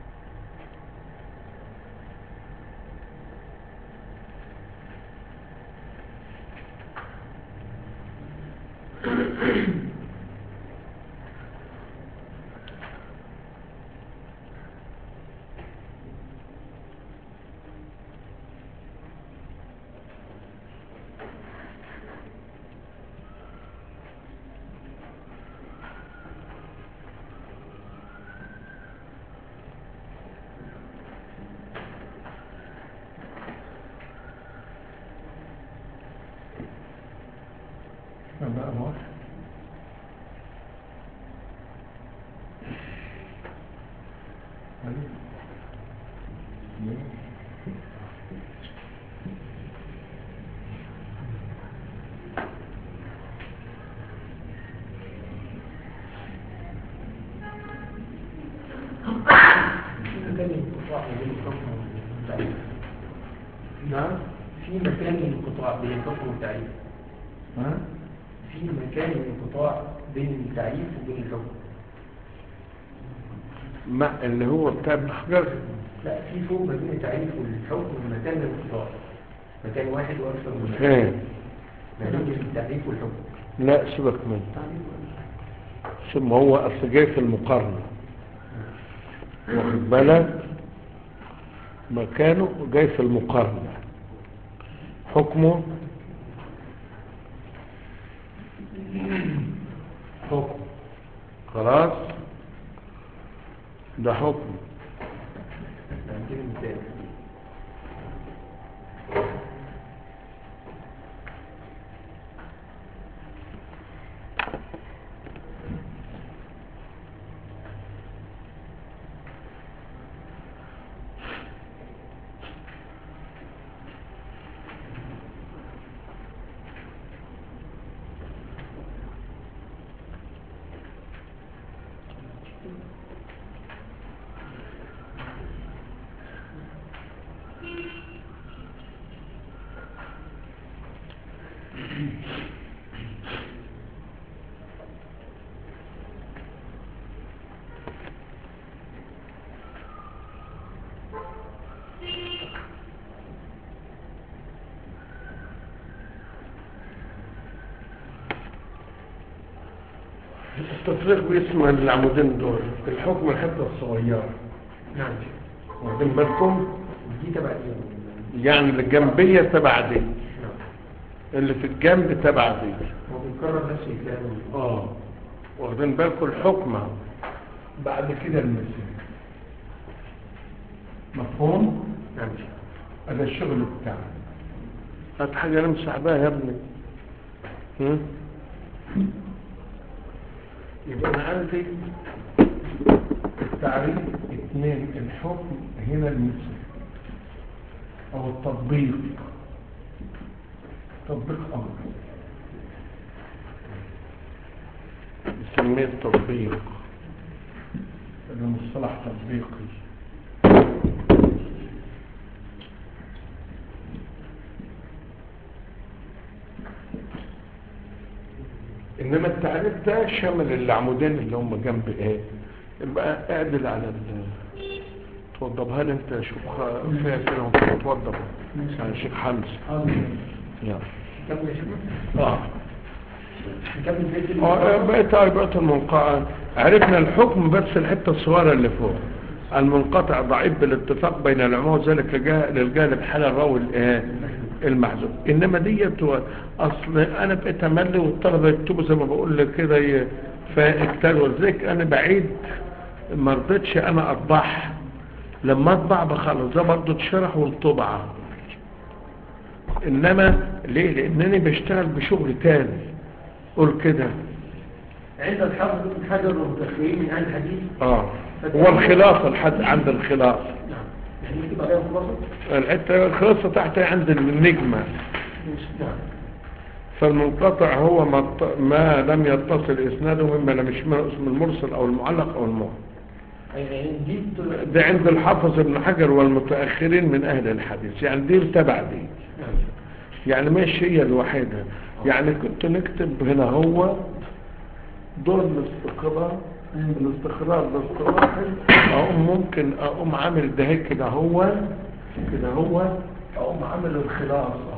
بقى واحد نعم في مكان الانقطاع بين الحكم والتعريف ها في مكان الانقطاع بين التعريف وبين الحكم مع اللي هو بتاع ابن حجر لا في فوق ما بين التعريف والحكم مكان الانقطاع مكان واحد واكثر من واحد ايه ما بين التعريف والحكم لا سيبك منه ثم هو اصل جاي في المقارنه واخد بالك مكانه جاي في المقارنه حكمه حكم خلاص ده حكم عندنا مثال التفريق باسم العمودين دول الحكم الحته الصغيره نعم واخدين بالكم دي تبع ايه؟ يعني الجنبيه تبع دي نعم اللي في الجنب تبع دي هو بيكرر نفس الكلام اه واخدين بالكم الحكم أهو. بعد كده المثال مفهوم نعم هذا الشغل بتاعنا هات حاجه نمسح بها يا ابني هم؟ يبقى انا عندي التعريف اثنين الحكم هنا المثال او التطبيق تطبيق امر نسميه التطبيق ده مصطلح تطبيقي انما التعريف ده شامل العمودين اللي هم جنب ايه يبقى اعدل على ال توضبها لي انت شوف خ- فيها كده وانت توضب يا شيخ حمزه حاضر يلا نكمل يا شيخ اه نكمل بيت آه، بقيت بقيت المنقطع عرفنا الحكم بس الحته الصغيره اللي فوق المنقطع ضعيف بالاتفاق بين العلماء وذلك لجا- للجانب حال الراوي الايه المحذوف انما ديت هو- اصل انا بقيت املي والطلبه يكتبوا زي ما بقول لك كده ي- فاكتبوا ولذلك انا بعيد ما رضيتش انا اطبعها لما اطبع بخلص ده برضه اتشرح والطبعة انما ليه لانني بشتغل بشغل تاني قول كده عند الحافظ ابن حجر والمتأخرين من أهل الحديث اه هو الخلاصة لحد عند الخلاصة نعم يعني نكتب عليها خلاصة الحتة الخلاصة تحت عند النجمة نعم فالمنقطع هو ما, اط- ما لم يتصل اسناده مما لم يشمله اسم المرسل او المعلق او المعلق يعني جبت ده عند الحافظ ابن حجر والمتأخرين من اهل الحديث يعني دي تبع دي نعم يعني مش هي الوحيدة يعني كنت نكتب هنا هو دور الاستقرار الاستقرار الاصطلاحي اقوم ممكن اقوم عامل ده هيك كده هو كده هو اقوم عامل الخلاصة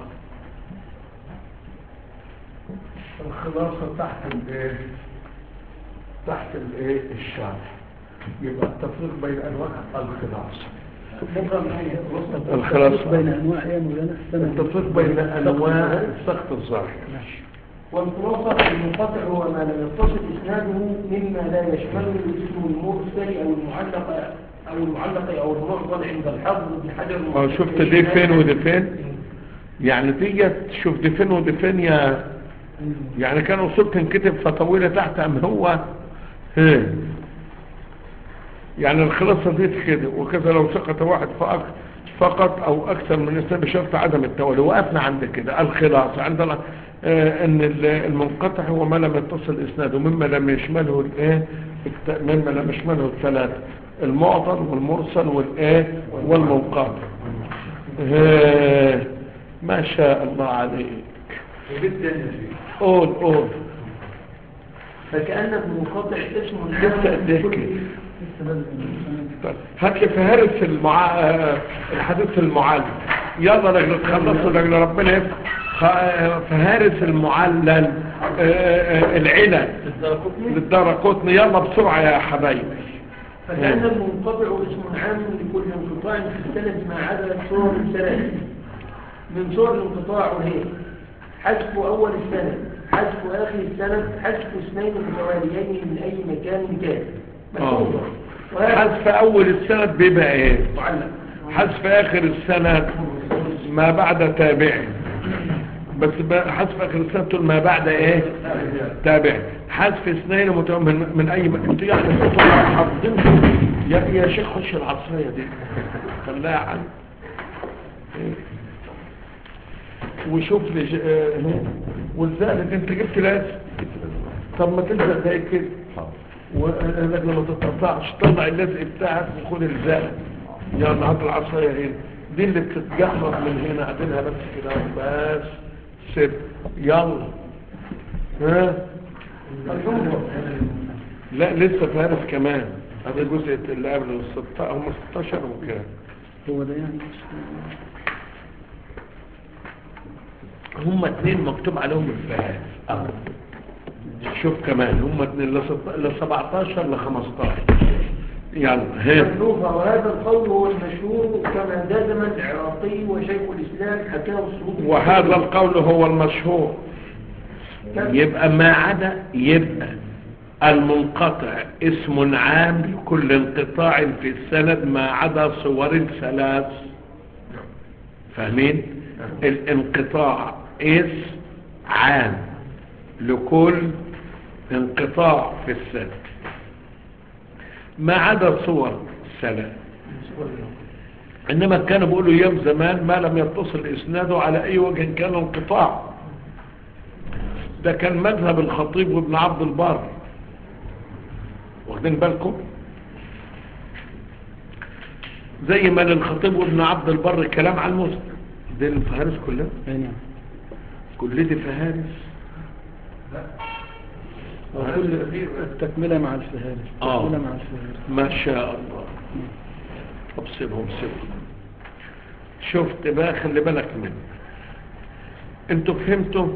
الخلاصة تحت الايه تحت الايه الشرح يبقى التفريق بين انواع الخلاصة بكرة من أي خلاصة الخلاصة بين انواع يا مولانا السند التفريق بين انواع السقط الظاهر والخلاصة المنقطع هو ما لم يتصل إسناده مما لا يشمله الاسم المرسل أو المعلق أو المعلق أو المعضل عند الحافظ ابن حجر اه شفت دي فين ودي فين يعني ديت شوف دي فين ودي فين يا يعني كان اصول تنكتب فطويلة تحت ام هو هي. يعني الخلاصة دي كده وكذا لو سقط واحد فقط فقط او اكثر من اسناد بشرط عدم التوالي وقفنا عند كده الخلاصة عندنا آه ان ال- المنقطع هو ما لم يتصل اسناده مما لم يشمله الايه الت- مما لم يشمله الثلاثة المعضل والمرسل والايه والمنقطع آه، ما شاء الله عليك قول قول فكأن المنقطع اسم لسه قد ايه لكل- كده طيب، هات لي فهرس المع... آه، الحديث المعلل يلا لجل تخلصوا لجل ربنا يفتح خ- آه، فهارس المعلل آه، آه، العلل للدار قطن يلا بسرعة يا حبايبي فكأن المنقطع اسم عام لكل انقطاع في السند ما عدا صور ثلاث من صور الانقطاع وهي حذف أول السند حذف آخر السند حذف اثنين متواليين من أي مكان كان ملحوظة وهذا حذف أول السند بيبقى إيه معلق حذف آخر السند ما بعد تابع بس بقى حذف آخر السند تقول ما بعد إيه تابع حذف اثنين متو- من, من أي مكان انتوا يعني انتوا حافظين يا يا شيخ خش العصرية دي خلاها عن وشوف لي ج- آه، هنا. ولذلك انت جبت لاس طب ما تلزق زي كده وانك لما تتقطعش طلع اللزق بتاعك وخد الزق يلا هات العصايه هنا دي اللي بتتجحمر من هنا عدلها بس كده بس سيب يلا ها لا لسه فارس كمان هذا الجزء اللي قبل ال 16 هم 16 وكده هو ده يعني هم اتنين مكتوب عليهم الفهارس اه شوف كمان هم اتنين ل 17 ل 15 يلا ها مكلوفة وهذا القول هو المشهور كما جزم العراقي وشيخ الإسلام حكاه السعودي وهذا القول هو المشهور يبقى ما عدا يبقى المنقطع اسم عام لكل انقطاع في السند ما عدا صور ثلاث فاهمين الانقطاع اسم عام لكل انقطاع في السند ما عدا صور ثلاث انما كانوا بيقولوا ايام زمان ما لم يتصل اسناده على اي وجه كان انقطاع ده كان مذهب الخطيب وابن عبد البر واخدين بالكم زي ما للخطيب وابن عبد البر كلام عن مسلم دي الفهارس كلها اي نعم كل دي فهارس وكل التكملة مع الفهارس آه. التكملة مع الفهارس ما شاء الله طب سيبهم سيبهم شفت بقى خلي بالك منه انتوا فهمتوا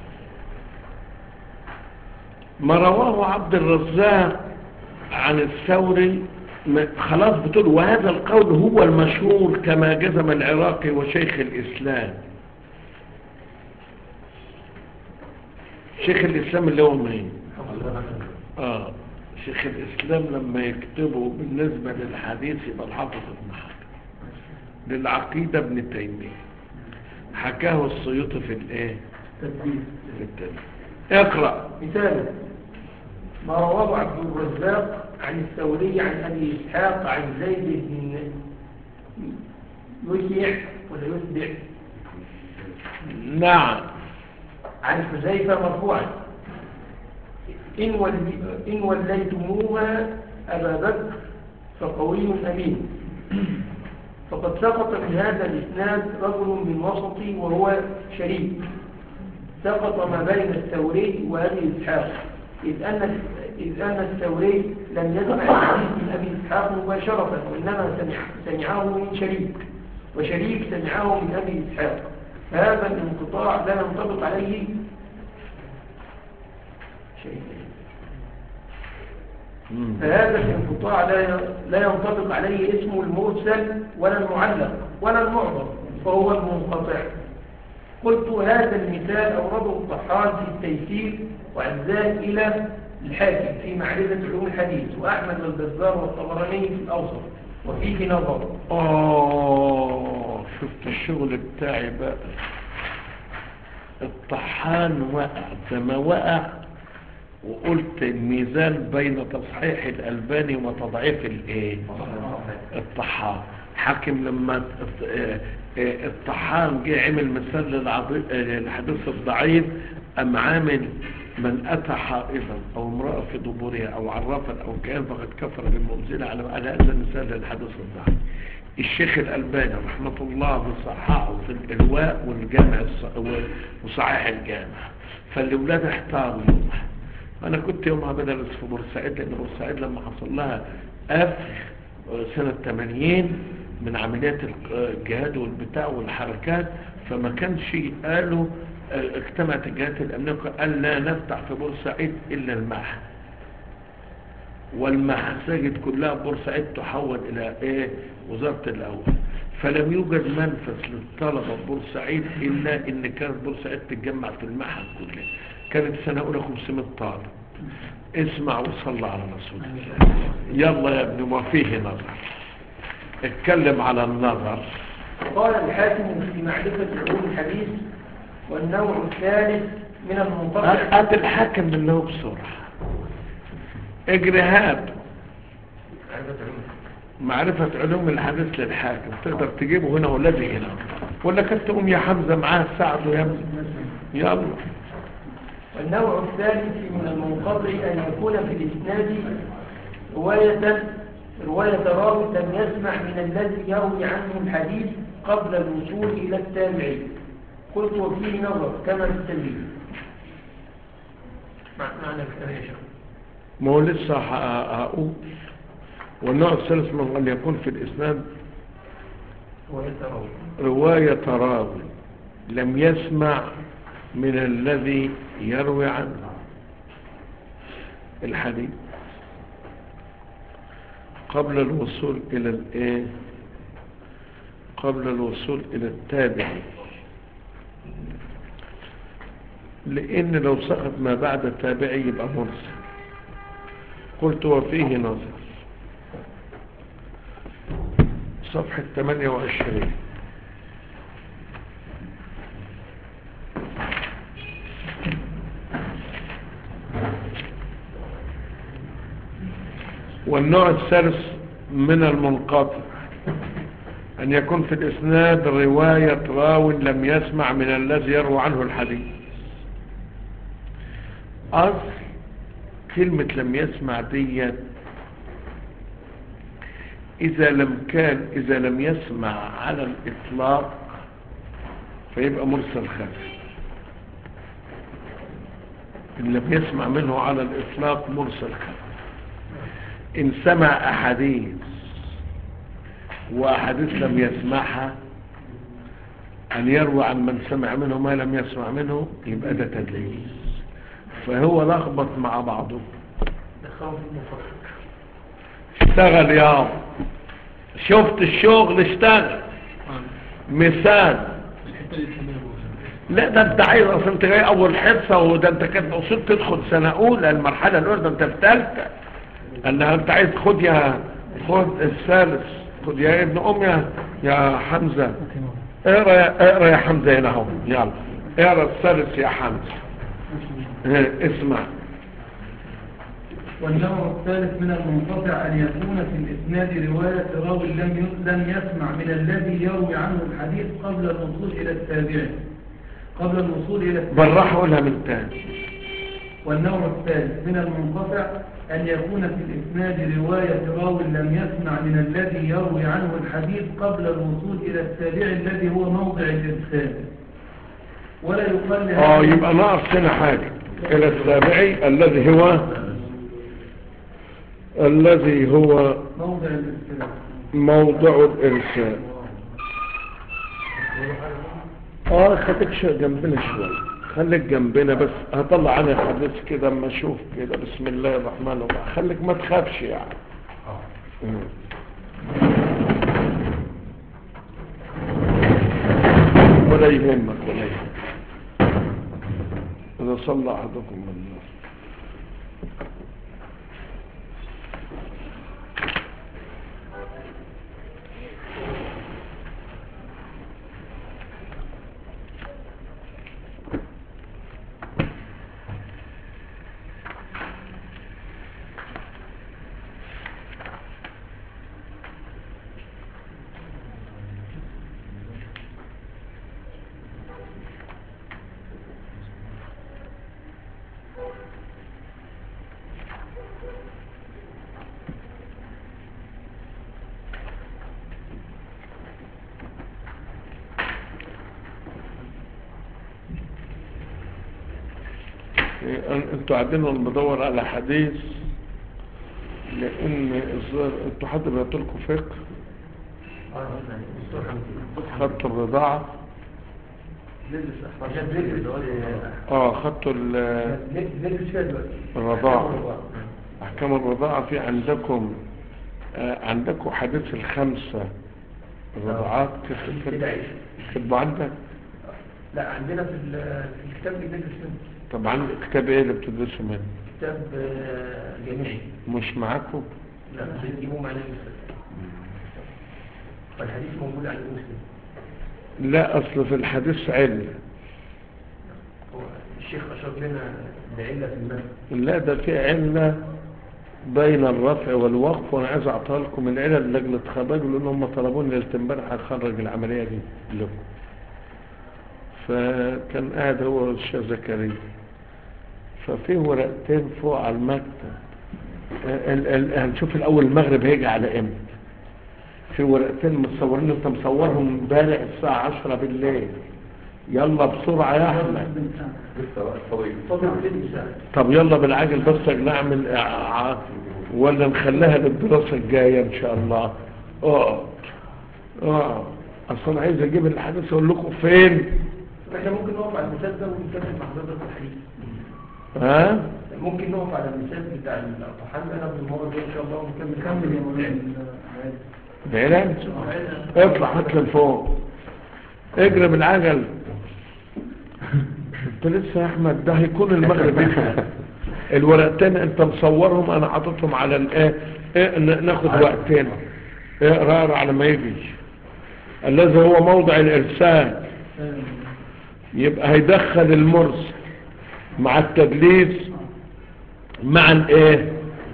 ما رواه عبد الرزاق عن الثوري ما- خلاص بتقول وهذا القول هو المشهور كما جزم العراقي وشيخ الإسلام شيخ الإسلام اللي هو مين آه شيخ الإسلام لما يكتبوا بالنسبة للحديث يبقى الحافظ ابن حجر للعقيدة ابن تيمية حكاه السيوطي في الايه تدبير في التاريخ اقرأ مثال ما رواه عبد الرزاق عن الثوري عن أبي إسحاق عن زيد بن يسع ولا يسبع نعم عن حذيفة مرفوعا إن, ولي إن وليتموها أبا بكر فقوي أمين فقد سقط من هذا الإسناد رجل من وسطي وهو شريك سقط ما بين الثوري وأبي إسحاق إذ أن إذ أن الثوري لم يسمع الحديث من أبي إسحاق مباشرة وإنما سمع سمعه من شريك وشريك سمعه من أبي إسحاق فهذا الانقطاع لا ينطبق عليه شيء مم. فهذا الانقطاع لا لا ينطبق عليه اسم المرسل ولا المعلق ولا المعظم فهو المنقطع قلت هذا المثال أورده الطحان في التيسير وعزاه إلى الحاكم في معرفة علوم الحديث وأحمد والبزار والطبراني في الأوسط وفيه نظر اه شفت الشغل بتاعي بقى الطحان وقع زي ما وقع وقلت الميزان بين تصحيح الألباني وتضعيف الايه الطحان حاكم لما الت- آه، آه، الطحان جه عمل مثال للعض- آه، للحديث الضعيف أم عامل من أتى حائضا أو امرأة في دبورها أو عرافا أو كان فقد كفر بالمنزلة على على هذا مثال للحديث الضعيف الشيخ الألباني رحمة الله بصححه في الإلواء والجامع الص- و- وصحيح الجامع فالأولاد احتاروا يومها أنا كنت يومها بدرس في بورسعيد لأن بورسعيد لما حصل لها قفل سنة 80 من عمليات الجهاد والبتاع والحركات فما كانش قالوا اه، اجتمعت الجهات الأمنية قال لا نفتح في بورسعيد إلا المعهد والمساجد كلها بورسعيد تحول إلى إيه وزارة الأول فلم يوجد منفذ للطلبة بورسعيد إلا إن كانت بورسعيد تتجمع في المعهد كله كانت سنة أولى 500 طالب اسمع وصلى على رسول الله يلا يا ابني ما فيه نظر اتكلم على النظر قال الحاكم في معرفة علوم الحديث والنوع الثالث من المنقطع هات الحاكم اللي هو بسرعة اجري هات معرفة علوم الحديث للحاكم تقدر تجيبه هنا والذي هنا ولا كنت تقوم يا حمزة معاه ساعده يا ابني يلا والنوع الثالث من المنقطع أن يكون في الإسناد رواية رواية راوي لم يسمع من الذي يروي عنه الحديث قبل الوصول إلى التابعي قلت وفيه نظر كما في التلميذ معنى الكلام يا شيخ ما هو لسه ه- هقول والنوع الثالث من أن يكون في الإسناد رواية راوي رواية راوي لم يسمع من الذي يروي عنه الحديث قبل الوصول إلى الإيه قبل الوصول إلى التابع لأن لو سقط ما بعد التابعي يبقى مرسل قلت وفيه نظر صفحة 28 والنوع الثالث من المنقطع أن يكون في الإسناد رواية راو لم يسمع من الذي يروى عنه الحديث أصل كلمة لم يسمع دي إذا لم كان إذا لم يسمع على الإطلاق فيبقى مرسل خفي إن لم يسمع منه على الإطلاق مرسل خفي إن سمع أحاديث وأحاديث لم يسمعها أن يروى عن من سمع منه ما لم يسمع منه يبقى ده تدليس فهو لخبط مع بعضه دخلوا في المفرق اشتغل يا شفت الشغل اشتغل مثال لا ده انت عايز اصلا انت جاي اول حصه وده انت كانت اصول تدخل سنه اولى المرحله الاولى ده انت في ثالثه أن أنت عايز خد يا خد الثالث خد يا ابن أم يا يا حمزة اقرا يا اقرا يا حمزة هنا اهو يلا اقرا الثالث يا حمزة ها، اسمع والنوع الثالث من المنقطع أن يكون في الإسناد رواية راوي لم ي- لم يسمع من الذي يروي عنه الحديث قبل الوصول إلى التابع قبل الوصول إلى التابع بالراحة قولها من تاني والنوع الثالث من المنقطع أن يكون في الإسناد رواية راوي لم يسمع من الذي يروي عنه الحديث قبل الوصول إلى التابع الذي هو موضع الإرسال ولا يقال لهذا اه يبقى ناقص هنا حاجة الى السابعي الذي هو الذي هو موضع الإرسال موضع الارسال اه خليك شو- جنبنا شوي خليك جنبنا بس هطلع انا حديث كده اما اشوف كده بسم الله الرحمن الرحيم خليك ما تخافش يعني مم. ولا يهمك ولا يهمك اذا صلى احدكم من الناس إيه، أن- انتوا قاعدين وانا بدور على حديث لان الظاهر انتوا حد بيعطيلكوا فقه خدتوا الرضاعة اه خدتوا ال- الرضاعة احكام الرضاعة في عندكم آه عندكم حديث الخمسة الرضاعات كيف كده عيش. كتبوا عندك لا عندنا في ال- في الكتاب اللي بندرس منه طب عندك كتاب ايه اللي بتدرسوا منه كتاب آه، جامعي مش معاكم لا بنجيبه معنا مسلم فالحديث موجود عند مسلم لا اصل في الحديث علة هو الشيخ أشار لنا لعلة في المثل لا ده في علة بين الرفع والوقف وانا عايز اعطيها لكم العلل لجنة خباج لان هم طلبوني ليله امبارح اخرج العملية دي لكم فكان قاعد هو والشيخ زكريا ففي ورقتين فوق على المكتب ال- ال- هنشوف الاول المغرب هيجي على امتى في ورقتين متصورين انت مصورهم امبارح الساعة 10 بالليل يلا بسرعة يا احمد فضل ست ساعة طب يلا بالعجل بس نعمل إعاعات ولا نخليها للدراسة الجاية ان شاء الله اه اه اصلا عايز اجيب الحدث اقول لكم فين احنا ممكن نقف على المثال ده ونكمل مع حضرتك الحديث ها ممكن نقف على المثال بتاع الطحان ده قبل المرة دي ان شاء الله ونكمل كمل يا مولانا بعلم اطلع هات لي فوق اجري بالعجل انت لسه يا احمد ده هيكون المغرب يجي. الورقتين انت مصورهم انا حاططهم على الايه إيه ن- ناخد وقتين اقرا اقرا على ما يجي الذي هو موضع الارسال يبقى هيدخل المرسل مع التدليس مع الايه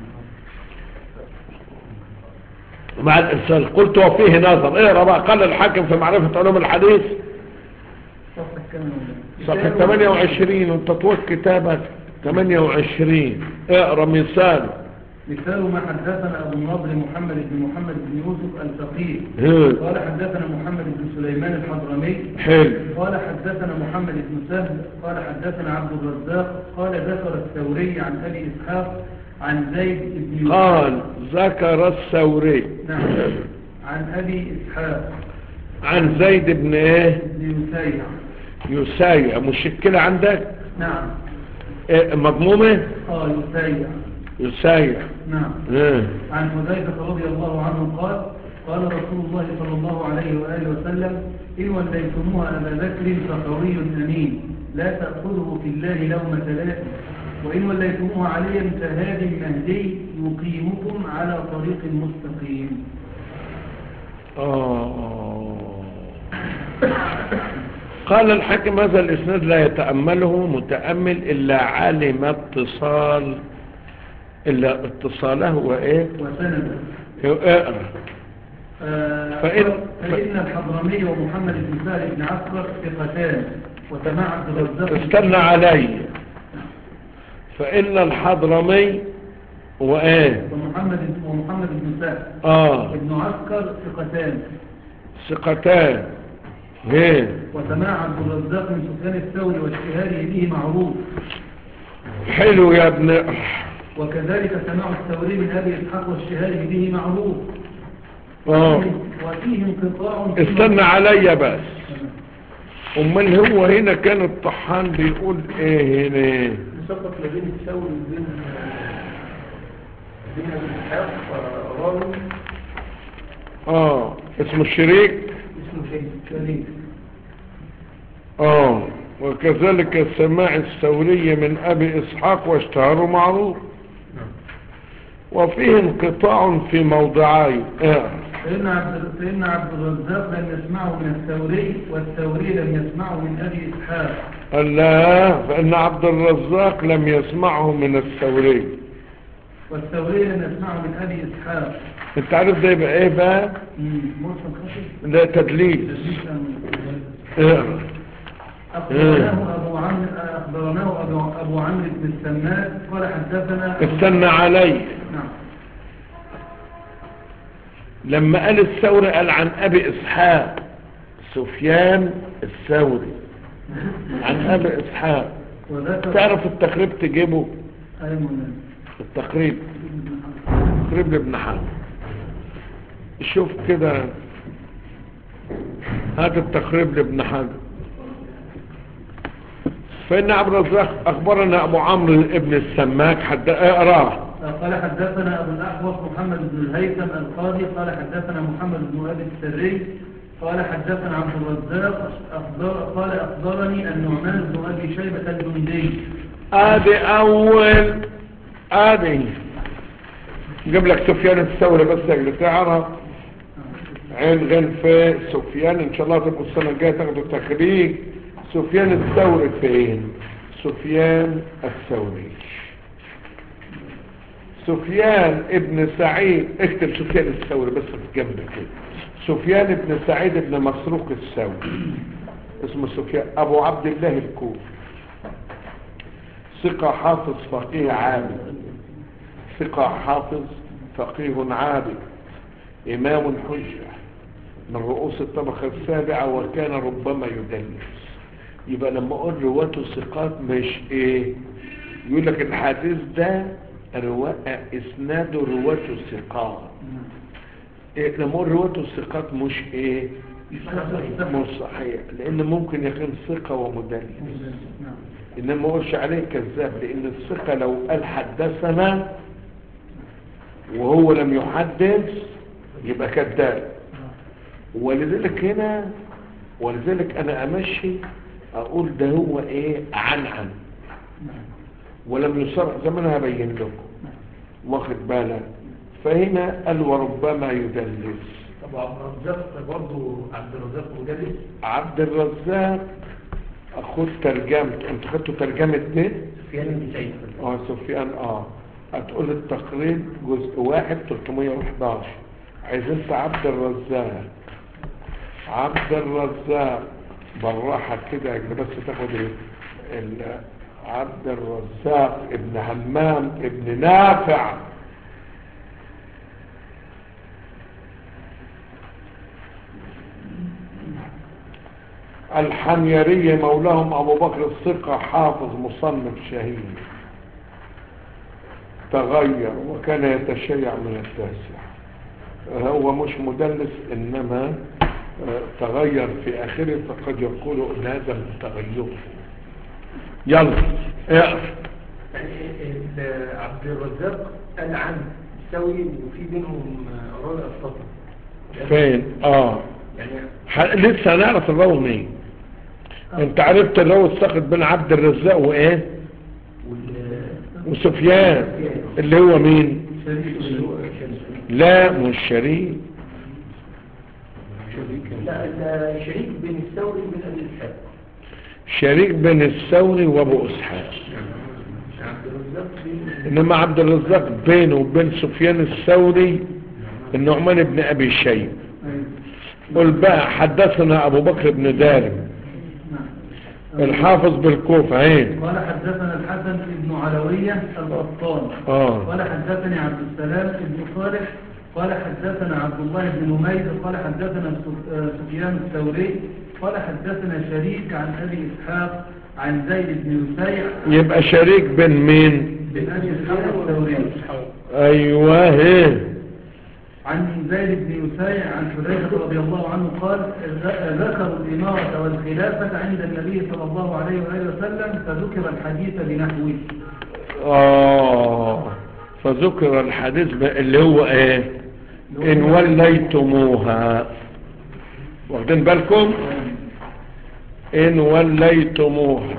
مع الارسال قلت وفيه نظر اقرا بقى قال الحاكم في معرفه علوم الحديث صفحة كام يا مولانا؟ صفحه 28 وانت طول كتابك 28 اقرا مثال مثال ما حدثنا أبو النضر محمد بن محمد بن يوسف الفقيه ها، قال حدثنا محمد بن سليمان الحضرمي حلو قال حدثنا محمد بن سهل قال حدثنا عبد الرزاق قال ذكر الثوري عن أبي إسحاق عن زيد بن يوسف قال ذكر الثوري نعم عن أبي إسحاق عن زيد بن ايه بن يسيع يسايع مشكلة عندك نعم إيه مضمومة اه يسيع يسايع نعم ها، عن حذيفة رضي الله عنه قال قال رسول الله صلى الله عليه وآله وسلم إن وليتموها أبا بكر فقوي أمين لا تأخذه في الله لومة لائم وإن وليتموه عليا فهاد مهدي يقيمكم على طريق مستقيم آه. قال الحاكم هذا الإسناد لا يتأمله متأمل إلا علم اتصال إلا اتصاله وإيه وسندا اقرأ آه، فإن- فإن الحضرمي ومحمد بن سهل بن عسكر ثقتان وسماع عبد الرزاق استنى علي فإن الحضرمي وإيه ومحمد ومحمد بن سهل آه ابن عسكر ثقتان ثقتان هين وسماع عبد الرزاق من سفيان الثوري واشتهاره به معروف حلو يا ابن وكذلك سماع الثوري من أبي إسحاق واشتهاره به معروف آه وفيه انقطاع في استنى عليا بس امال هو هنا كان الطحان بيقول ايه هنا مسقط ما بين الثوري وبين بين ابي اسحاق راوي اه اسمه الشريك اسمه شريك شريك اه وكذلك سماع الثوري من ابي اسحاق واشتهره معروف وفيه انقطاع في موضعين آه. فإن عبد, فإن عبد الرزاق لم يسمعه من الثوري والثوري لم يسمعه من أبي إسحاق قال لا فان عبد الرزاق لم يسمعه من الثوري والثوري لم يسمعه من أبي إسحاق انت عارف ده يبقى ايه بقى مم. مرسل خفيف ده تدليس تدليس أم- آه. أخبرناه أبو عمرو أخبرناه أبو, أبو عمرو بن السماك قال حدثنا استنى علي نعم لما قال الثوري قال عن ابي اسحاق سفيان الثوري عن ابي اسحاق وذكر تعرف التقريب تجيبه أيمن التقريب تقريب لابن حزم شوف كده هات التقريب لابن حزم فإن عبد الرزاق أخبرنا أبو عمرو ابن السماك حد اقراه قال حدثنا أبو الأحوص محمد بن الهيثم القاضي قال حدثنا محمد بن أبي السري قال حدثنا عبد الرزاق أخبر قال أخبرني النعمان بن أبي شيبة الجندي ادي اول ادي جيب لك سفيان الثوري بس اللي تعرف عين غين في سفيان ان شاء الله تبقوا السنه الجايه تاخدوا تخريج سفيان الثوري فين سفيان الثوري سفيان ابن سعيد اكتب سفيان الثوري بس في جنب كده سفيان ابن سعيد ابن مسروق الثوري اسمه سفيان ابو عبد الله الكوفي ثقة حافظ فقيه عابد ثقة حافظ فقيه عابد إمام حجة من رؤوس الطبقة السابعة وكان ربما يدلس يبقى لما أقول رواته ثقات مش إيه يقول لك الحديث ده رواء إسناده رواته ثقات إيه لما أقول رواته ثقات مش إيه مش صحيح لأن ممكن يكون ثقة ومدلس نعم إنما ما أقولش عليه كذاب لأن الثقة لو قال حدثنا وهو لم يحدث يبقى كذاب ولذلك هنا ولذلك أنا أمشي أقول ده هو إيه عن عن ولم يصرح زي ما أنا هبين لكم واخد بالك فهنا قال وربما يدلس طب عبد الرزاق برضه عبد الرزاق مدرس عبد الرزاق أخذ ترجمة أنت خدتوا ترجمة مين؟ سفيان بن سعيد اه سفيان اه هتقول التقريب جزء واحد 311 عايز انت عبد الرزاق عبد الرزاق بالراحة كده اللي بس تاخد ايه ال- عبد الرزاق ابن همام ابن نافع الحميري مولاهم أبو بكر الثقة حافظ مصنف شهيد تغير وكان يتشيع من التاسع هو مش مدلس إنما آه، تغير في آخره فقد يقول إن هذا من تغيره يلا اقف يعني ال- عبد الرزاق قال عن الثوري وفي بينهم راوي السطر فين اه يعني ح- لسه هنعرف الراوي مين انت عرفت الراوي الساقط بين عبد الرزاق وايه وال وسفيان اللي هو مين شريك لا مش شريك لا ال- شريك بن الثوري بن أبي إسحاق شريك بين الثوري وابو اسحاق بالظبط بن- انما عبد الرزاق بينه وبين سفيان الثوري النعمان بن ابي شيب قل بقى حدثنا ابو بكر بن دارم الحافظ بالكوفة ايه قال حدثنا الحسن بن علوية القطان اه قال حدثني عبد السلام بن صالح قال حدثنا عبد الله بن نمير قال حدثنا سف- آه، سفيان الثوري قال حدثنا شريك عن ابي اسحاق عن زيد بن يسيع يبقى شريك بين مين بن ابي اسحاق الثوري ايوه ايه عن زيد بن يسيع عن حذيفة رضي الله عنه قال ذ- ذكروا الإمارة والخلافة عند النبي صلى الله عليه وآله وسلم فذكر الحديث بنحوه اه فذكر الحديث بقى اللي هو ايه ان وليتموها واخدين بالكم ان وليتموها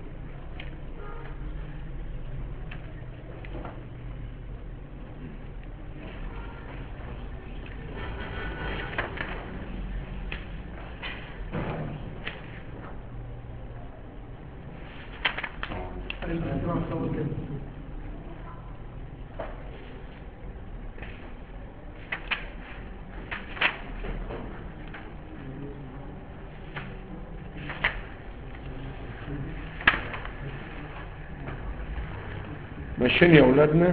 ماشيين يا اولادنا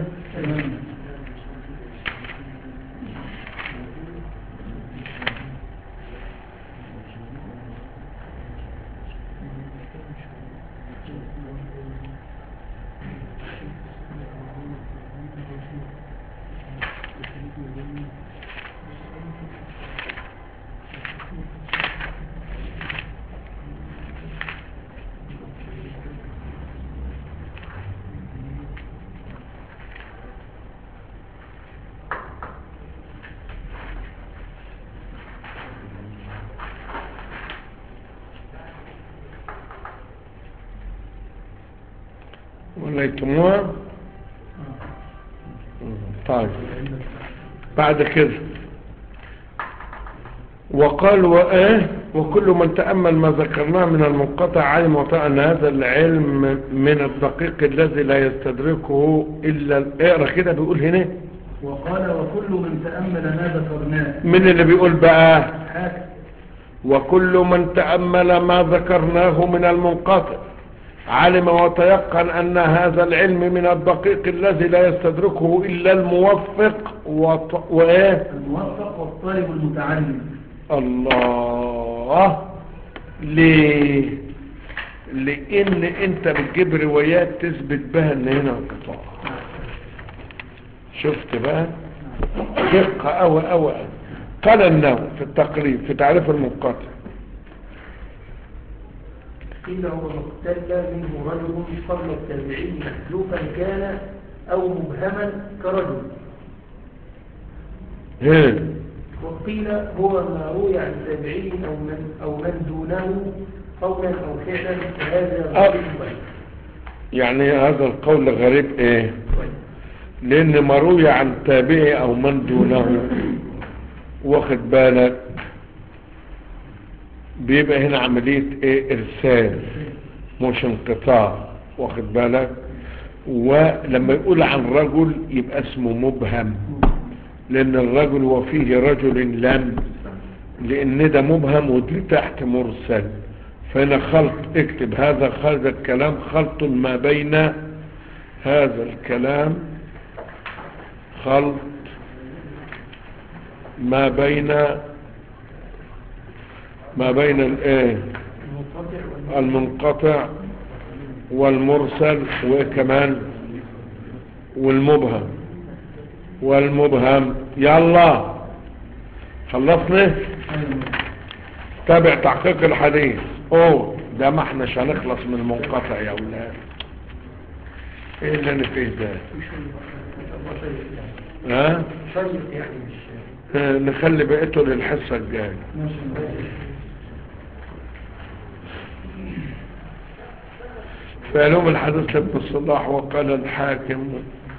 وليتموها طيب بعد كده وقال وآه وكل من تأمل ما ذكرناه من المنقطع علم وطاء أن هذا العلم من الدقيق الذي لا يستدركه إلا اقرا كده بيقول هنا وقال وكل من تأمل ما ذكرناه من اللي بيقول بقى حاكم وكل من تأمل ما ذكرناه من المنقطع علم وتيقن أن هذا العلم من الدقيق الذي لا يستدركه إلا الموفق وط... وإيه الموفق والطالب المتعلم الله ليه لان انت بتجيب روايات تثبت بها ان هنا انقطاع شفت بقى دقة اوي اوي أوي. قال النووي في التقريب في تعريف المنقطع قيل هو مختل منه رجل قبل التابعين محذوفا كان أو مبهما كرجل ها وقيل هو ما روي عن تابعي أو من, أو من دونه قولا أو فعلا فهذا أه. غريب ضعيف. يعني هذا القول غريب ايه لان ما روي عن تابعي او من دونه واخد بالك بيبقى هنا عملية ايه ارسال مش انقطاع واخد بالك ولما يقول عن رجل يبقى اسمه مبهم لان الرجل وفيه رجل لم لان ده مبهم ودي تحت مرسل فهنا خلط اكتب هذا هذا الكلام خلط ما بين هذا الكلام خلط ما بين ما بين الايه المنقطع والمرسل وكمان والمبهم والمبهم يلا خلصنا تابع تحقيق الحديث اوه ده ما احناش هنخلص من المنقطع يا ولاد ايه اللي انا فيه ده ها شيق يعني مش آه، نخلي بقيته للحصة الجاية في علوم الحديث لابن الصلاح وقال الحاكم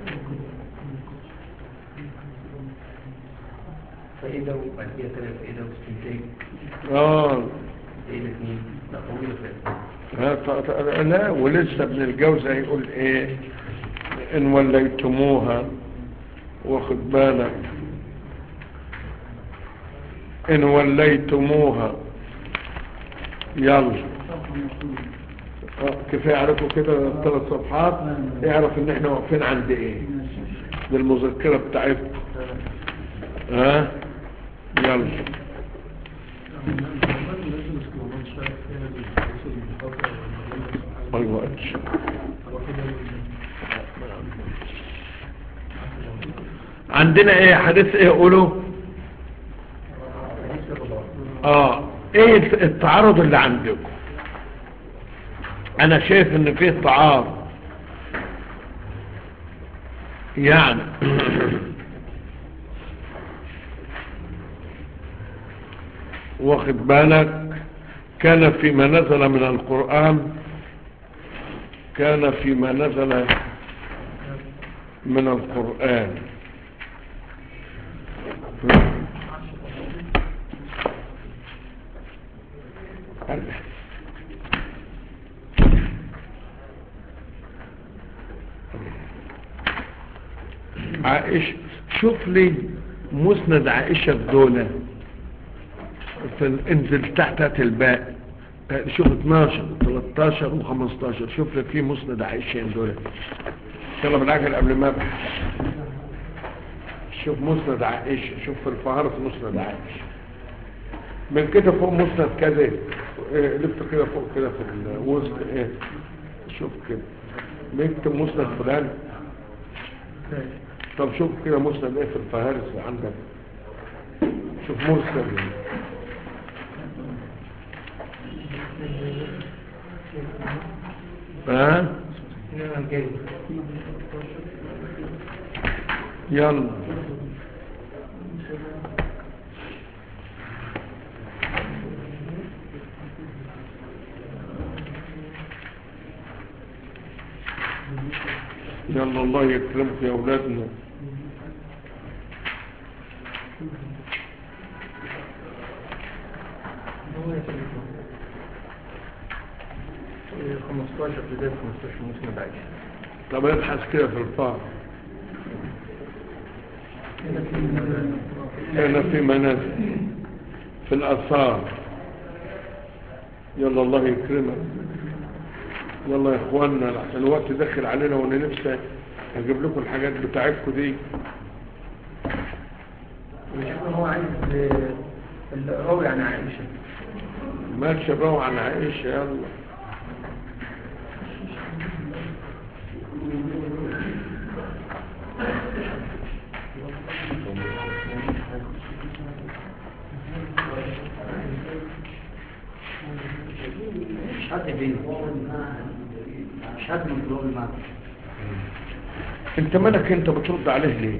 فائدة وبعد كده ثلاث فائدة واستنتاج اه فائدة اثنين لا طويلة فائدة ها، ط- ط- لا ولسه ابن الجوزي هيقول ايه ان وليتموها واخد بالك ان وليتموها يلا آه، كفايه عليكم كده ثلاث صفحات اعرف ان احنا واقفين عند ايه دي المذكره بتاعتكم ها يلا ايوه عندنا ايه حديث ايه قولوا اه ايه التعارض اللي عندكم انا شايف ان فيه تعارض يعني واخد بالك كان فيما نزل من القرآن كان فيما نزل من القرآن عائشة شوف لي مسند عائشة في دولة في انزل تحت هات الباقي شوف 12 13 و15 شوف لي في مسند عائشة دول يلا بالعجل قبل ما ابحث شوف مسند عائشة شوف في الفهارس مسند عائشة من كده فوق مسند كذا إيه، لفت كده فوق كده في الوسط ايه شوف كده نكتب مسند فلان طب شوف كده مسند ايه في الفهارس عندك شوف مرسل ها يلا يلا الله يكرمك يا اولادنا خمستاشر بداية خمستاشر مسند عايشة طب ابحث كده في الفار كان في منازل في الآثار يلا الله يكرمك يلا يا اخوانا لحسن الوقت داخل علينا وانا نفسي اجيب لكم الحاجات بتاعتكم دي وشوف هو عايز آه، الراوي عن عائشة ماشي بقى عن عائشة يلا مش حد بيه مش حد من طلاب المعهد انت مالك انت بترد عليه ليه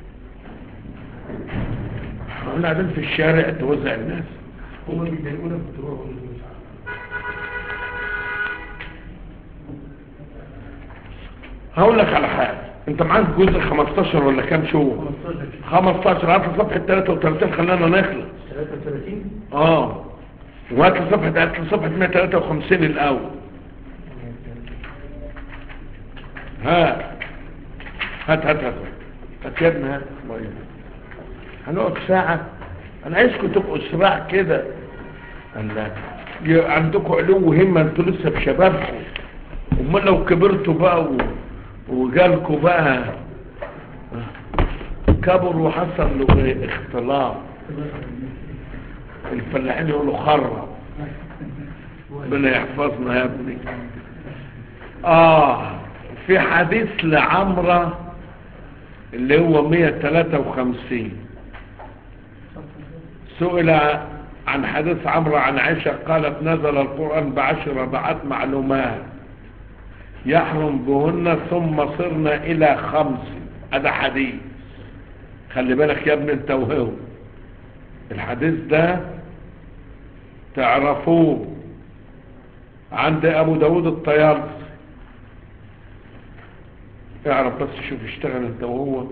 احنا قاعدين في الشارع توزع الناس هم بيضايقونا في الطلاب هقول لك على حاجة انت معاك جزء 15 ولا كام شو 15 15 عارف صفحة 33 خلينا نخلص 33 اه وهات لي صفحة هات لي صفحة 153 الاول ها هات هات هات هات يا ابني هات الله يهديك. هنقعد ساعة انا عايزكم تبقوا سباع كده الله ي- عندكم علو همة انتوا لسه بشبابكم امال لو كبرتوا بقى و... وجالكوا بقى كبر وحصل له إيه؟ اختلاط الفلاحين يقولوا خرب ربنا يحفظنا يا ابني اه في حديث لعمرة اللي هو 153 سئل عن حديث عمرو عن عائشة قالت نزل القرآن بعشر رضعات معلومات يحرم بهن ثم صرنا إلى خمس هذا حديث خلي بالك يا ابن انت وهو الحديث ده تعرفوه عند أبو داود الطيالسي اعرف بس شوف اشتغل انت وهو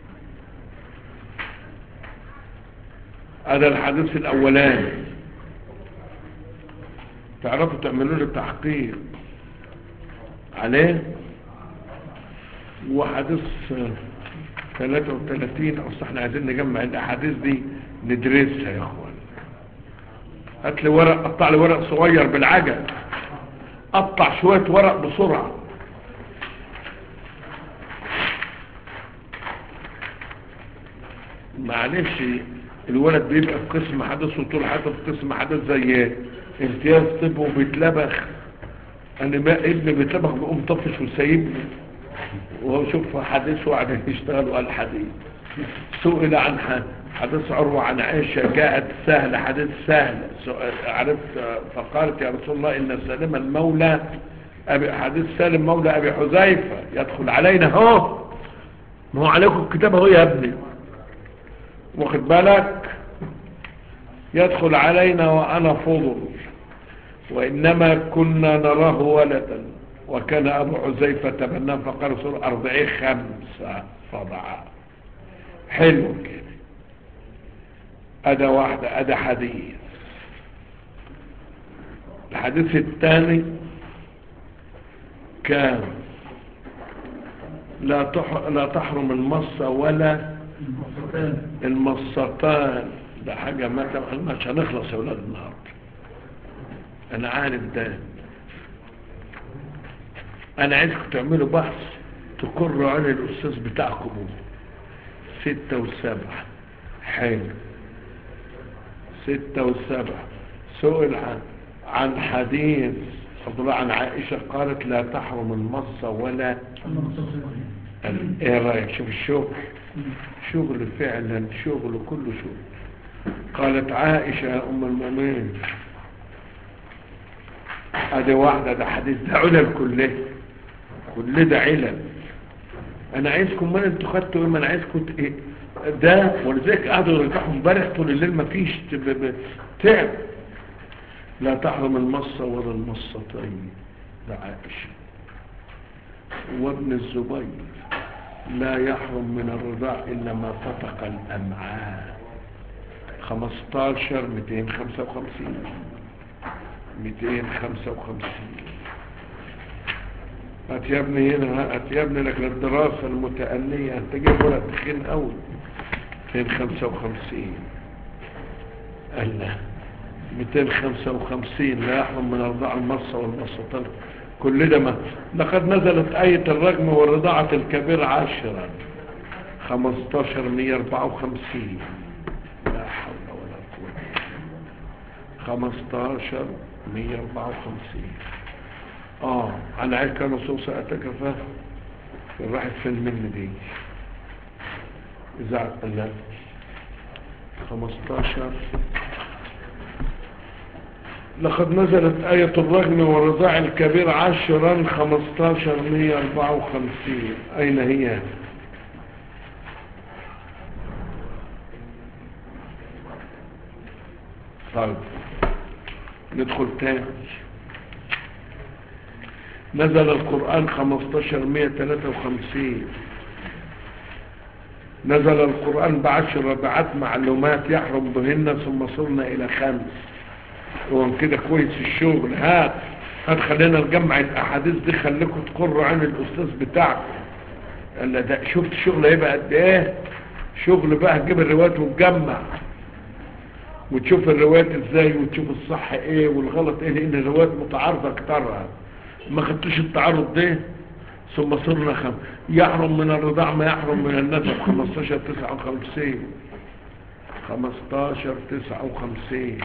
هذا الحديث الاولاني تعرفوا تعملوا له تحقيق عليه وحديث 33 اصل احنا عايزين نجمع الاحاديث دي ندرسها يا اخوان هات لي ورق قطع لي ورق صغير بالعجل قطع شويه ورق بسرعه معلش الولد بيبقى في قسم حدث وطول حياته في قسم حدث زي امتياز طب وبيتلبخ انا ما ابني بيتلبخ بيقوم طفش وسايبني وهو شوف حديث وقعد يشتغل وقال حديث سئل عن ح- حديث عروة عن عائشة جاءت سهلة حديث سهل سؤال- عرفت فقالت يا رسول الله إن سالم المولى أبي حديث سالم مولى أبي حذيفة يدخل علينا هو ما هو عليكم الكتاب اهو يا ابني واخد بالك يدخل علينا وأنا فضل وإنما كنا نراه ولدا وكان أبو حذيفة تبناه فقال رسول الله أربعين خمسة فضعا حلو كده أدا واحدة أدا حديث الحديث الثاني كان لا تح... لا تحرم المصة ولا المصتان ده حاجة ما مش هنخلص يا ولاد النهارده انا عارف ده انا عايزكم تعملوا بحث تقروا عن الاستاذ بتاعكم ستة وسبعة حلو ستة وسبعة سئل عن عن حديث عبد الله عن عائشة قالت لا تحرم المصة ولا ال- ايه رايك شوف الشغل شغل فعلا شغل كله شغل قالت عائشة يا ام المؤمنين ادي واحدة ده حديث ده علل كله كل ده علل انا عايزكم ما انتوا خدتوا ايه ما انا عايزكم ت- ايه ده ولذلك قعدوا يرجعوا امبارح طول الليل ما فيش ت- ب- ب- تعب لا تحرم المصة ولا المصتين ده عائشة وابن الزبير لا يحرم من الرضاع إلا ما فتق الأمعاء 15 255 255 هات يا ابني هنا هات يا ابني لك للدراسة المتأنية انت جايب ورق تخين قوي 255 الله 255 لا يحرم من الرضاع المصة والمصتان كل ده ما لقد نزلت آية الرجم والرضاعة الكبير عشرا 15 154 لا حول ولا قوة 15 154 اه انا عايز كان نصوص اتكفى راحت فين من دي اذا لا 15 لقد نزلت آية الرجم والرضاع الكبير عشرا 15 154 أين هي طيب ندخل تاني نزل القرآن 15 153 نزل القرآن بعشر ربعات معلومات يحرم بهن ثم صرنا إلى خمس هو كده كويس الشغل هات هات خلينا نجمع الاحاديث دي خليكم تقروا عن الاستاذ بتاعكم قال ده شفت الشغل هيبقى قد ايه شغل بقى تجيب الروايات وتجمع وتشوف الروايات ازاي وتشوف الصح ايه والغلط ايه لان الروايات متعارضه اكترها ما خدتوش التعارض ده ثم صرنا خم يحرم من الرضاع ما يحرم من النسب 15 59 15 59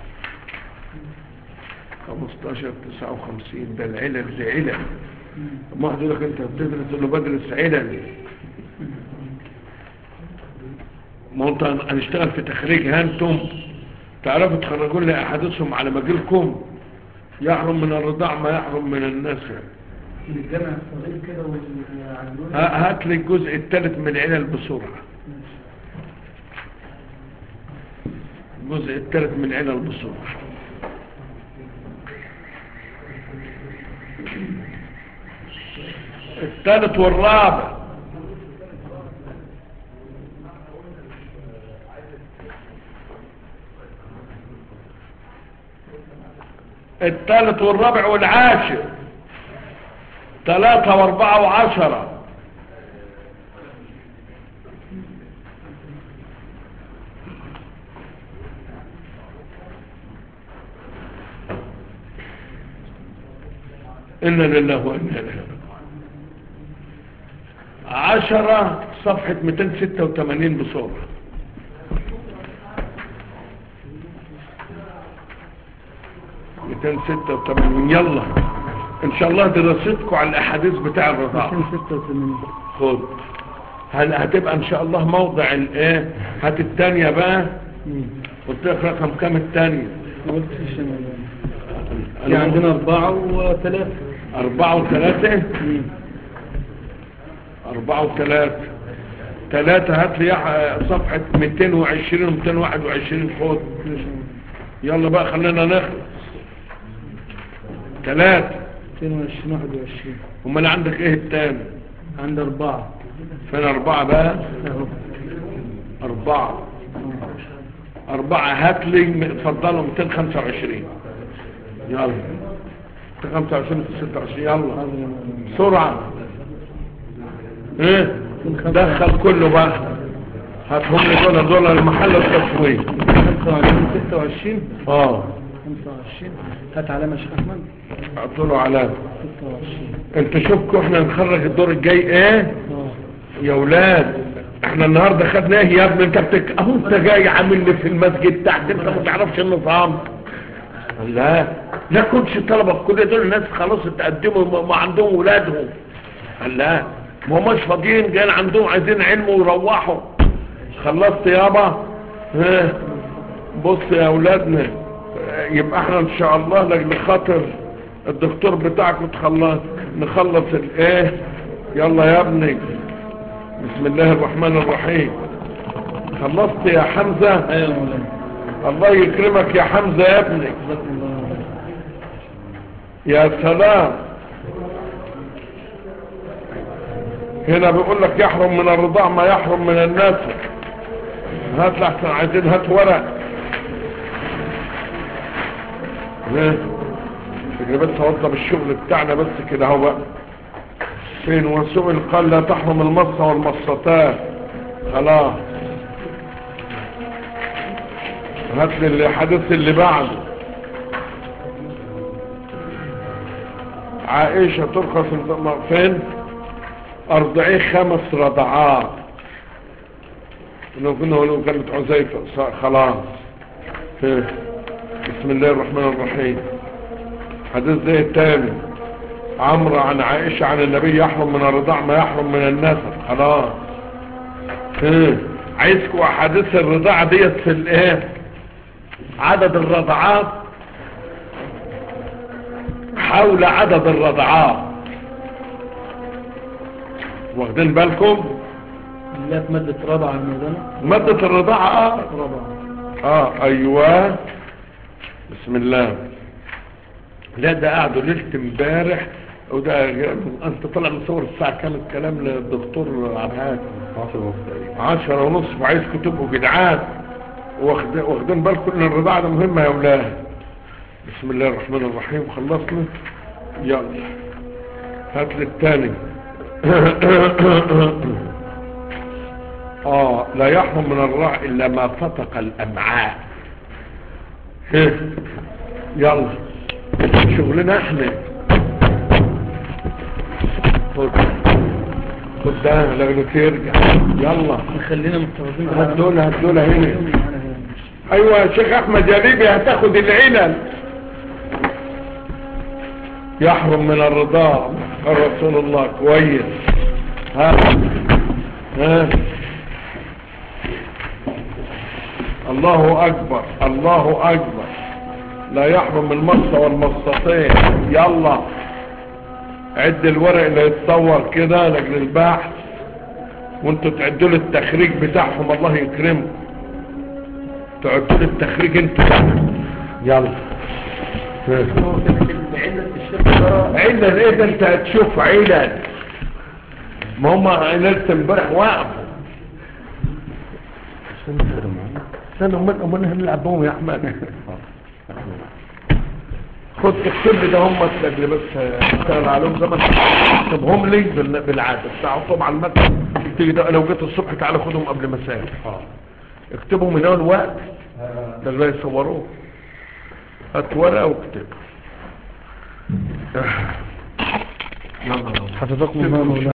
15 59 ده العلل دي علل ما واحد يقول لك انت بتدرس اللي بدرس علل ما انت هنشتغل في تخريج هانتم تعرفوا تخرجوا لي احاديثهم على مجالكم يحرم من الرضاع ما يحرم من النسب الجامع الصغير كده والعلول ها- هات لي الجزء الثالث من العلل بسرعة الجزء الثالث من العلل بسرعة الثالث والرابع الثالث والرابع والعاشر ثلاثة واربعة وعشرة إنا لله وإنا إليه راجعون عشرة صفحة 286 بصورة ميتين ستة وثمانين يلا ان شاء الله دراستكم على الاحاديث بتاع الرضاعة 286 خد هل هتبقى ان شاء الله موضع الايه هات التانية بقى قلت لك رقم كام التانية ما قلتش الشمال في أنا عندنا أربعة وثلاثة أربعة وثلاثة أربعة وثلاثة ثلاثة هات لي يح- صفحة 220 و 221 خد يلا بقى خلينا نخلص ثلاثة 22 21 امال عندك ايه التاني عند أربعة فين أربعة بقى أهو أربعة أربعة هات لي اتفضلوا 225 يلا 225 في 26 يلا بسرعة ايه دخل كله بقى هاتهم لي دول دول المحل التصوير 25 26 اه 25 هات علامة شيخ أحمد حطوا له علامة 26 انتوا شوفكوا احنا نخرج الدور الجاي ايه اه يا ولاد احنا النهارده خدنا ايه يا ابني انت بتك اهو انت جاي عامل لي في المسجد تحت انت ما تعرفش النظام لا لا كنتش طلبه في كل دول الناس خلاص اتقدموا ما- ما عندهم ولادهم لا ما هماش فاضيين جايين عندهم عايزين علم ويروحوا خلصت يابا ها بص يا اولادنا اه، يبقى احنا ان شاء الله لاجل خاطر الدكتور بتاعك تخلص نخلص الايه يلا يا ابني بسم الله الرحمن الرحيم خلصت يا حمزة أيوة يا مولانا الله يكرمك يا حمزة يا ابني جزاكم الله خير. يا سلام هنا بيقول لك يحرم من الرضاع ما يحرم من الناس هات لحسن عايزين هات ورق ايه تجري بس اوضب الشغل بتاعنا بس كده اهو بقى فين وسئل قال لا تحرم المصة والمصتان خلاص هات لي الحديث اللي بعده عائشة ترخص الم- فين أرضعيه خمس رضعات لو كنا ولو كانت عزيفة ص- خلاص ها. بسم الله الرحمن الرحيم حديث زي التاني عمرو عن عائشة عن النبي يحرم من الرضاع ما يحرم من النسب خلاص ها. عايزكوا أحاديث الرضاعة ديت في الايه عدد الرضعات حول عدد الرضعات واخدين بالكم لا في مادة رابعة يا مولانا مادة الرضاعة اه رابعة اه ايوه بسم الله لا ده قعدوا ليلة امبارح وده انت طلع مصور الساعة كام الكلام للدكتور عباد عشرة ونصف وعايزكم تبقوا جدعان واخد- واخدين بالكم ان الرضاعة ده مهمة يا ولاد بسم الله الرحمن الرحيم خلصنا يلا هات لي التاني اه لا يحرم من الرع الا ما فتق الامعاء ها، يلا شغلنا احنا خد خد ده لغنك يرجع يلا نخلينا محتفظين هات دول هات دول هنا معانا هنا. ايوه يا شيخ احمد جليبي هتاخد العلل يحرم من الرضاع قال رسول الله كويس ها ها الله اكبر الله اكبر لا يحرم المصة والمصتين يلا عد الورق اللي يتصور كده لاجل البحث وانتوا تعدوا لي التخريج بتاعهم الله يكرمكم تعدوا لي التخريج انتوا بقى. يلا ها. هو كده كده علة الشرك ترى علل ايه ده انت هتشوف علل ما هم ليلة امبارح وقفوا استنى امال امال هنلعب بهم يا احمد خد اكتب لي ده هم لاجل بس اشتغل عليهم زي ما انت اكتبهم لي بال- بالعاده بتاعتهم على المكتب تيجي ده لو جيت الصبح تعالى خدهم قبل مساء اكتبهم من اول وقت ده اللي يصوروه هات ورقه واكتب حفظكم الله مولانا